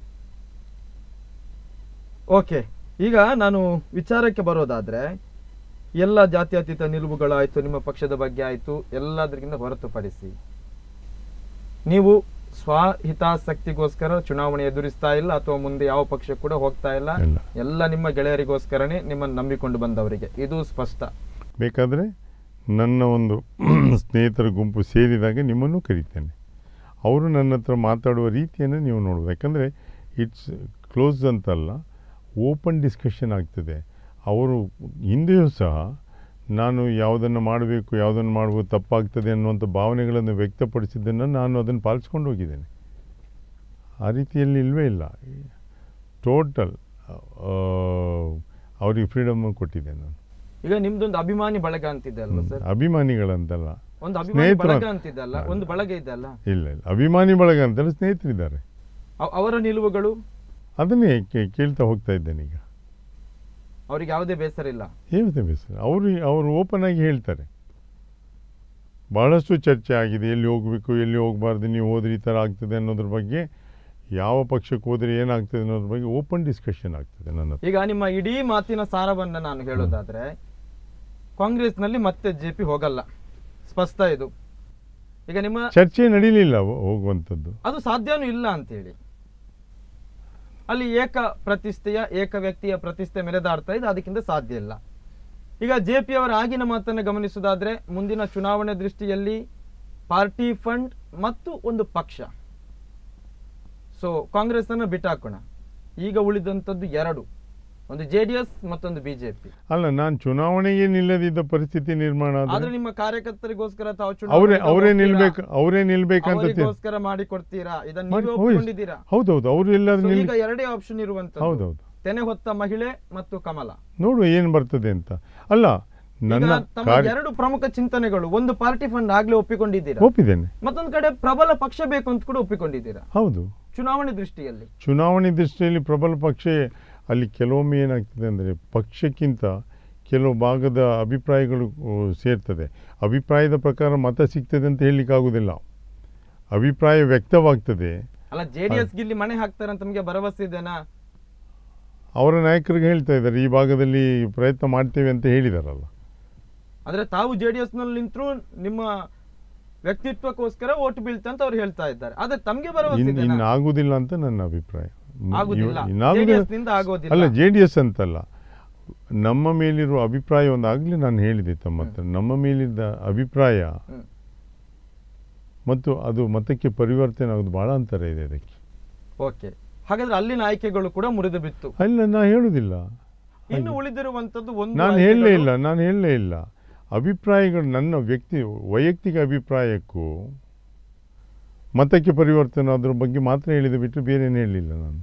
ಓಕೆ ಈಗ ನಾನು ವಿಚಾರಕ್ಕೆ ಬರೋದಾದ್ರೆ ಎಲ್ಲ ಜಾತ್ಯತೀತ ನಿಲುವುಗಳಾಯ್ತು ನಿಮ್ಮ ಪಕ್ಷದ ಬಗ್ಗೆ ಆಯ್ತು ಎಲ್ಲದಕ್ಕಿಂತ ಹೊರತುಪಡಿಸಿ ನೀವು ಸ್ವಹಿತಾಸಕ್ತಿಗೋಸ್ಕರ ಚುನಾವಣೆ ಎದುರಿಸ್ತಾ ಇಲ್ಲ ಅಥವಾ ಮುಂದೆ ಯಾವ ಪಕ್ಷ ಕೂಡ ಹೋಗ್ತಾ ಇಲ್ಲ ಇಲ್ಲ. ಎಲ್ಲ ನಿಮ್ಮ ಗೆಳೆಯರಿಗೋಸ್ಕರನೇ ನಿಮ್ಮನ್ನು ನಂಬಿಕೊಂಡು ಬಂದವರಿಗೆ ಇದು ಸ್ಪಷ್ಟ ಬೇಕಾದರೆ ನನ್ನ ಒಂದು ಸ್ನೇಹಿತರ ಗುಂಪು ಸೇರಿದಾಗ ನಿಮ್ಮನ್ನು ಕರೀತೇನೆ ಅವರು ನನ್ನ ಹತ್ರ ಮಾತಾಡುವ ರೀತಿಯನ್ನು ನೀವು ನೋಡ್ಬೋದು ಯಾಕಂದರೆ ಇಟ್ಸ್ ಕ್ಲೋಸ್ ಅಂತಲ್ಲ ಓಪನ್ ಡಿಸ್ಕಷನ್ ಆಗ್ತದೆ ಅವರು ಹಿಂದೆಯೂ ಸಹ ನಾನು ಯಾವುದನ್ನು ಮಾಡಬೇಕು ಯಾವುದನ್ನು ಮಾಡ್ಬೋದು ತಪ್ಪಾಗ್ತದೆ ಅನ್ನುವಂಥ ಭಾವನೆಗಳನ್ನು ವ್ಯಕ್ತಪಡಿಸಿದ್ದನ್ನು ನಾನು ಅದನ್ನು ಪಾಲಿಸ್ಕೊಂಡು ಹೋಗಿದ್ದೇನೆ ಆ ರೀತಿಯಲ್ಲಿ ಇಲ್ಲವೇ ಇಲ್ಲ ಟೋಟಲ್ ಅವರಿಗೆ ಫ್ರೀಡಮ್ ಕೊಟ್ಟಿದ್ದೆ ನಾನು ಈಗ ನಿಮ್ದೊಂದು ಅಭಿಮಾನಿ ಬಳಗ ಅಂತಿದೆ ಅಲ್ವಾ ಸರ್ ಅಭಿಮಾನಿಗಳಂತಲ್ಲ ಒಂದು ಅಭಿಮಾನಿ ಸ್ನೇಹಿತರು ಬಳಗ ಅಂತ- ಅಂತಿದೆ ಅಲ್ಲ ಒಂದು ಬಳಗ ಇದೆ ಅಲ್ಲ ಇಲ್ಲ ಇಲ್ಲ ಅಭಿಮಾನಿ ಬಳಗ ಅಂತಲ್ಲ ಸ್ನೇಹಿತರಿದ್ದಾರೆ ಅವ್- ಅವರ ನಿಲುವುಗಳು ಅದನ್ನೇ ಕೇ- ಕೇಳ್ತಾ ಹೋಗ್ತಾ ಇದ್ದೇನೆ ಈಗ ಅವ್ರಿಗೆ ಯಾವುದೇ ಬೇಸರ ಇಲ್ಲ ಏನಿದೆ ಬೇಸರ ಅವರು ಅವರು ಓಪನ್ ಆಗಿ ಹೇಳ್ತಾರೆ ಬಹಳಷ್ಟು ಚರ್ಚೆ ಆಗಿದೆ ಎಲ್ಲಿ ಹೋಗಬೇಕು ಎಲ್ಲಿ ಹೋಗಬಾರ್ದು ನೀವು ಹೋದ್ರೆ ಈ ಥರ ಆಗ್ತದೆ ಅನ್ನೋದ್ರ ಬಗ್ಗೆ ಯಾವ ಪಕ್ಷಕ್ಕೆ ಹೋದರೆ ಏನಾಗ್ತದೆ ಅನ್ನೋದ್ರ ಬಗ್ಗೆ ಓಪನ್ ಡಿಸ್ಕಷನ್ ಆಗ್ತದೆ ನನ್ನ ಹತ್ರ. ಈಗ ನಿಮ್ಮ ಇಡೀ ಮಾತಿನ ಸಾರವನ್ನ ನಾನು ಹೇಳೋದಾದ್ರೆ ಕಾಂಗ್ರೆಸ್ನಲ್ಲಿ ಮತ್ತೆ ಜೆಪಿ ಹೋಗಲ್ಲ ಸ್ಪಷ್ಟ ಇದು ಈಗ ನಿಮ್ಮ ಚರ್ಚೆ ನಡೀಲಿಲ್ಲ ಹೋ- ಹೋಗುವಂಥದ್ದು ಅದು ಸಾಧ್ಯನೂ ಇಲ್ಲ ಅಂತೇಳಿ ಅಲ್ಲಿ ಏಕ ಪ್ರತಿಷ್ಠೆಯ ಏಕ ವ್ಯಕ್ತಿಯ ಪ್ರತಿಷ್ಠೆ ಮೆರೆದಾಡ್ತಾ ಇದೆ ಅದಕ್ಕಿಂತ ಸಾಧ್ಯ ಇಲ್ಲ ಈಗ ಜೆ ಪಿ ಅವರ ಆಗಿನ ಮಾತನ್ನು ಗಮನಿಸುವುದಾದ್ರೆ ಮುಂದಿನ ಚುನಾವಣೆ ದೃಷ್ಟಿಯಲ್ಲಿ ಪಾರ್ಟಿ ಫಂಡ್ ಮತ್ತು ಒಂದು ಪಕ್ಷ ಸೊ ಕಾಂಗ್ರೆಸ್ ಅನ್ನು ಬಿಟ್ಟಾಕೋಣ ಈಗ ಉಳಿದಂಥದ್ದು ಎರಡು ಒಂದು ಜೆ ಡಿ ಎಸ್ ಮತ್ತೊಂದು ಬಿಜೆಪಿ ಅಲ್ಲ ನಾನು ಚುನಾವಣೆಗೆ ನಿಲ್ಲದಿದ್ದ ಪರಿಸ್ಥಿತಿ ನಿರ್ಮಾಣ ಆದ್ರೆ ಆದರೆ ನಿಮ್ಮ ಕಾರ್ಯಕರ್ತರಿಗೋಸ್ಕರ ತಾವು ಅವರೇ ಚುನಾವಣೆಗೆ ಅವರೇ ಹೋಗ್ತೀರಾ? ನಿಲ್ಬೇಕು ಅವರೇ ನಿಲ್ಬೇಕಂತ ತಿ- ಅವರಿಗೋಸ್ಕರ ಮಾಡಿ ಕೊಡ್ತೀರಾ ಇದನ್ನ ಮಾಡಿ- ನೀವೇ ಹೋಯ್. ಒಪ್ಪಿಕೊಂಡಿದ್ದೀರಾ ಹೌದೌದು ಅವರು ಎಲ್ಲರೂ So, ನಿಲ್ ಈಗ ಎರಡೇ ಆಪ್ಷನ್ ಇರುವಂತದ್ದು ಹೌದೌದು ತೆನೆ ಹೊತ್ತ ಮಹಿಳೆ ಮತ್ತು ಕಮಲ ನೋಡುವ ಏನು ಬರ್ತದೆ ಅಂತ ಅಲ್ಲ ನನ್ನ ಈಗ ತಮ್ಮ ಕಾರ್ಯ ಎರಡು ಪ್ರಮುಖ ಚಿಂತನೆಗಳು ಒಂದು ಪಾರ್ಟಿ ಫಂಡ್ ಆಗ್ಲೇ ಒಪ್ಪಿಕೊಂಡಿದ್ದೀರಾ ಒಪ್ಪಿದ್ದೇನೆ ಮತ್ತೊಂದು ಕಡೆ ಪ್ರಬಲ ಪಕ್ಷ ಬೇಕು ಅಂತ ಕೂಡ ಒಪ್ಪಿಕೊಂಡಿದ್ದೀರಾ ಹೌದು ಚುನಾವಣೆ ದೃಷ್ಟಿಯಲ್ಲಿ ಚುನಾವಣೆ ದೃಷ್ಟಿಯಲ್ಲಿ ಪ್ರಬಲ ಪಕ್ಷ ಅಲ್ಲಿ ಕೆಲವೊಮ್ಮೆ ಏನಾಗ್ತದೆ ಅಂದರೆ ಪಕ್ಷಕ್ಕಿಂತ ಕೆಲವು ಭಾಗದ ಅಭಿಪ್ರಾಯಗಳು ಆ, ಸೇರ್ತದೆ ಅಭಿಪ್ರಾಯದ ಪ್ರಕಾರ ಮತ ಸಿಗ್ತದೆ ಅಂತ ಹೇಳಲಿಕ್ಕಾಗೋದಿಲ್ಲ ಅಭಿಪ್ರಾಯ ವ್ಯಕ್ತವಾಗ್ತದೆ ಅಲ್ಲ ಜೆಡಿಎಸ್ ಗಿಲ್ಲಿ ಮನೆ ಹಾಕ್ತಾರೆ ಅಂತ ನಮಗೆ ಭರವಸೆ ಇದೆನಾ ಅವರ ನಾಯಕರಿಗೆ ಹೇಳ್ತಾ ಇದ್ದಾರೆ ಈ ಭಾಗದಲ್ಲಿ ಪ್ರಯತ್ನ ಮಾಡ್ತೇವೆ ಅಂತ ಹೇಳಿದಾರಲ್ಲ ಆದ್ರೆ ತಾವು ಜೆಡಿಎಸ್ ನಲ್ಲಿ ನಿಂತರೂ ನಿಮ್ಮ ವ್ಯಕ್ತಿತ್ವಕ್ಕೋಸ್ಕರ ಓಟ್ ಬೀಳ್ತೆ ಅಂತ ಅವ್ರು ಹೇಳ್ತಾ ಇದ್ದಾರೆ ಆದ್ರೆ ತಮ್ಗೆ ಭರವಸೆ ಇನ್ ಇದೆನಾ? ಇನ್ನು ಆಗುದಿಲ್ಲ ಅಂತ ನನ್ನ ಅಭಿಪ್ರಾಯ ಮ್- ಆಗುದಿಲ್ಲ. ಇವ- ಇನ್ನಾಗುದಿಲ್ಲ- JDS ನಿಂದ ಆಗೋದಿಲ್ಲ. ಅಲ್ಲ ಜೆ ಡಿ ಎಸ್ ಅಂತಲ್ಲ ನಮ್ಮ ಮೇಲಿರುವ ಅಭಿಪ್ರಾಯ ಒಂದು ಆಗಲೇ ನಾನು ಹೇಳಿದೆ ತಮ್ಮ ಹತ್ರ ನಮ್ಮ ಮೇಲಿದ್ದ ಅಭಿಪ್ರಾಯ ಹ್ಮ್. ಮತ್ತು ಅದು ಮತಕ್ಕೆ ಪರಿವರ್ತನೆ ಆಗೋದು ಬಹಳ ಅಂತರ ಇದೆ ಅದಕ್ಕೆ ಓಕೆ ಹಾಗಾದ್ರೆ ಅಲ್ಲಿನ ಆಯ್ಕೆಗಳು ಕೂಡ ಮುರಿದು ಬಿತ್ತು ಅಲ್ಲ ನಾನು ಹೇಳುವುದಿಲ್ಲ ಇನ್ನು ಉಳಿದಿರುವಂತದ್ದು ಒಂದು ನಾನು ಹೇಳಲೇ ಆಯ್ಕೆಗಳು- ಇಲ್ಲ ನಾನು ಹೇಳಲೇ ಇಲ್ಲ ಅಭಿಪ್ರಾಯಗಳು ನನ್ನ ವ್ಯಕ್ತಿ ವೈಯಕ್ತಿಕ ಅಭಿಪ್ರಾಯಕ್ಕೂ ಮತಕ್ಕೆ ಪರಿವರ್ತನೆ ಅದ್ರ ಬಗ್ಗೆ ಮಾತ್ರ ಹೇಳಿದೆ ಬಿಟ್ಟು ಬೇರೆ ಏನು ಹೇಳಲಿಲ್ಲ ನಾನು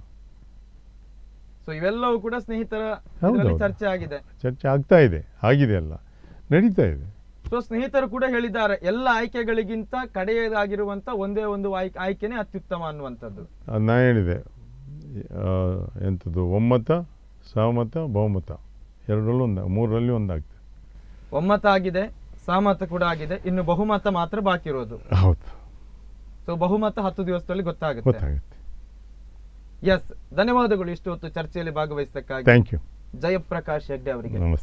ಸೊ ಇವೆಲ್ಲವೂ ಕೂಡ ಸ್ನೇಹಿತರ ಹೌದು, ಇದರಲ್ಲಿ ಹೌದು. ಚರ್ಚೆ ಆಗಿದೆ ಚರ್ಚೆ ಆಗ್ತಾ ಇದೆ ಆಗಿದೆ ಅಲ್ಲ ನಡೀತಾ ಇದೆ ಸೊ ಸ್ನೇಹಿತರು ಕೂಡ ಹೇಳಿದ್ದಾರೆ ಎಲ್ಲ ಆಯ್ಕೆಗಳಿಗಿಂತ ಕಡೆಯದಾಗಿರುವಂತ ಒಂದೇ ಒಂದು ಆಯ್ಕೆ ಆಯ್ಕೆನೇ ಅತ್ಯುತ್ತಮ ಅನ್ನುವಂಥದ್ದು ಅದು ನಾ ಹೇಳಿದೆ ಆ, ಎಂಥದ್ದು ಒಮ್ಮತ ಸಹಮತ ಬಹುಮತ ಎರಡರಲ್ಲೂ ಒಂದು ಮೂರರಲ್ಲಿ ಒಂದಾಗ್ತದೆ ಒಮ್ಮತ ಆಗಿದೆ ಸಹಮತ ಕೂಡ ಆಗಿದೆ ಇನ್ನು ಬಹುಮತ ಮಾತ್ರ ಬಾಕಿ ಇರೋದು ಹೌದು ಸೊ ಬಹುಮತ ಹತ್ತು ದಿವಸದಲ್ಲಿ ಗೊತ್ತಾಗುತ್ತೆ ಗೊತ್ತಾಗುತ್ತೆ ಎಸ್ ಧನ್ಯವಾದಗಳು ಇಷ್ಟು ಹೊತ್ತು ಚರ್ಚೆಯಲ್ಲಿ ಭಾಗವಹಿಸಕ್ಕಾಗಿ ಥ್ಯಾಂಕ್ ಯು ಜಯಪ್ರಕಾಶ್ ಹೆಗ್ಡೆ ಅವರಿಗೆ ನಮಸ್ತೆ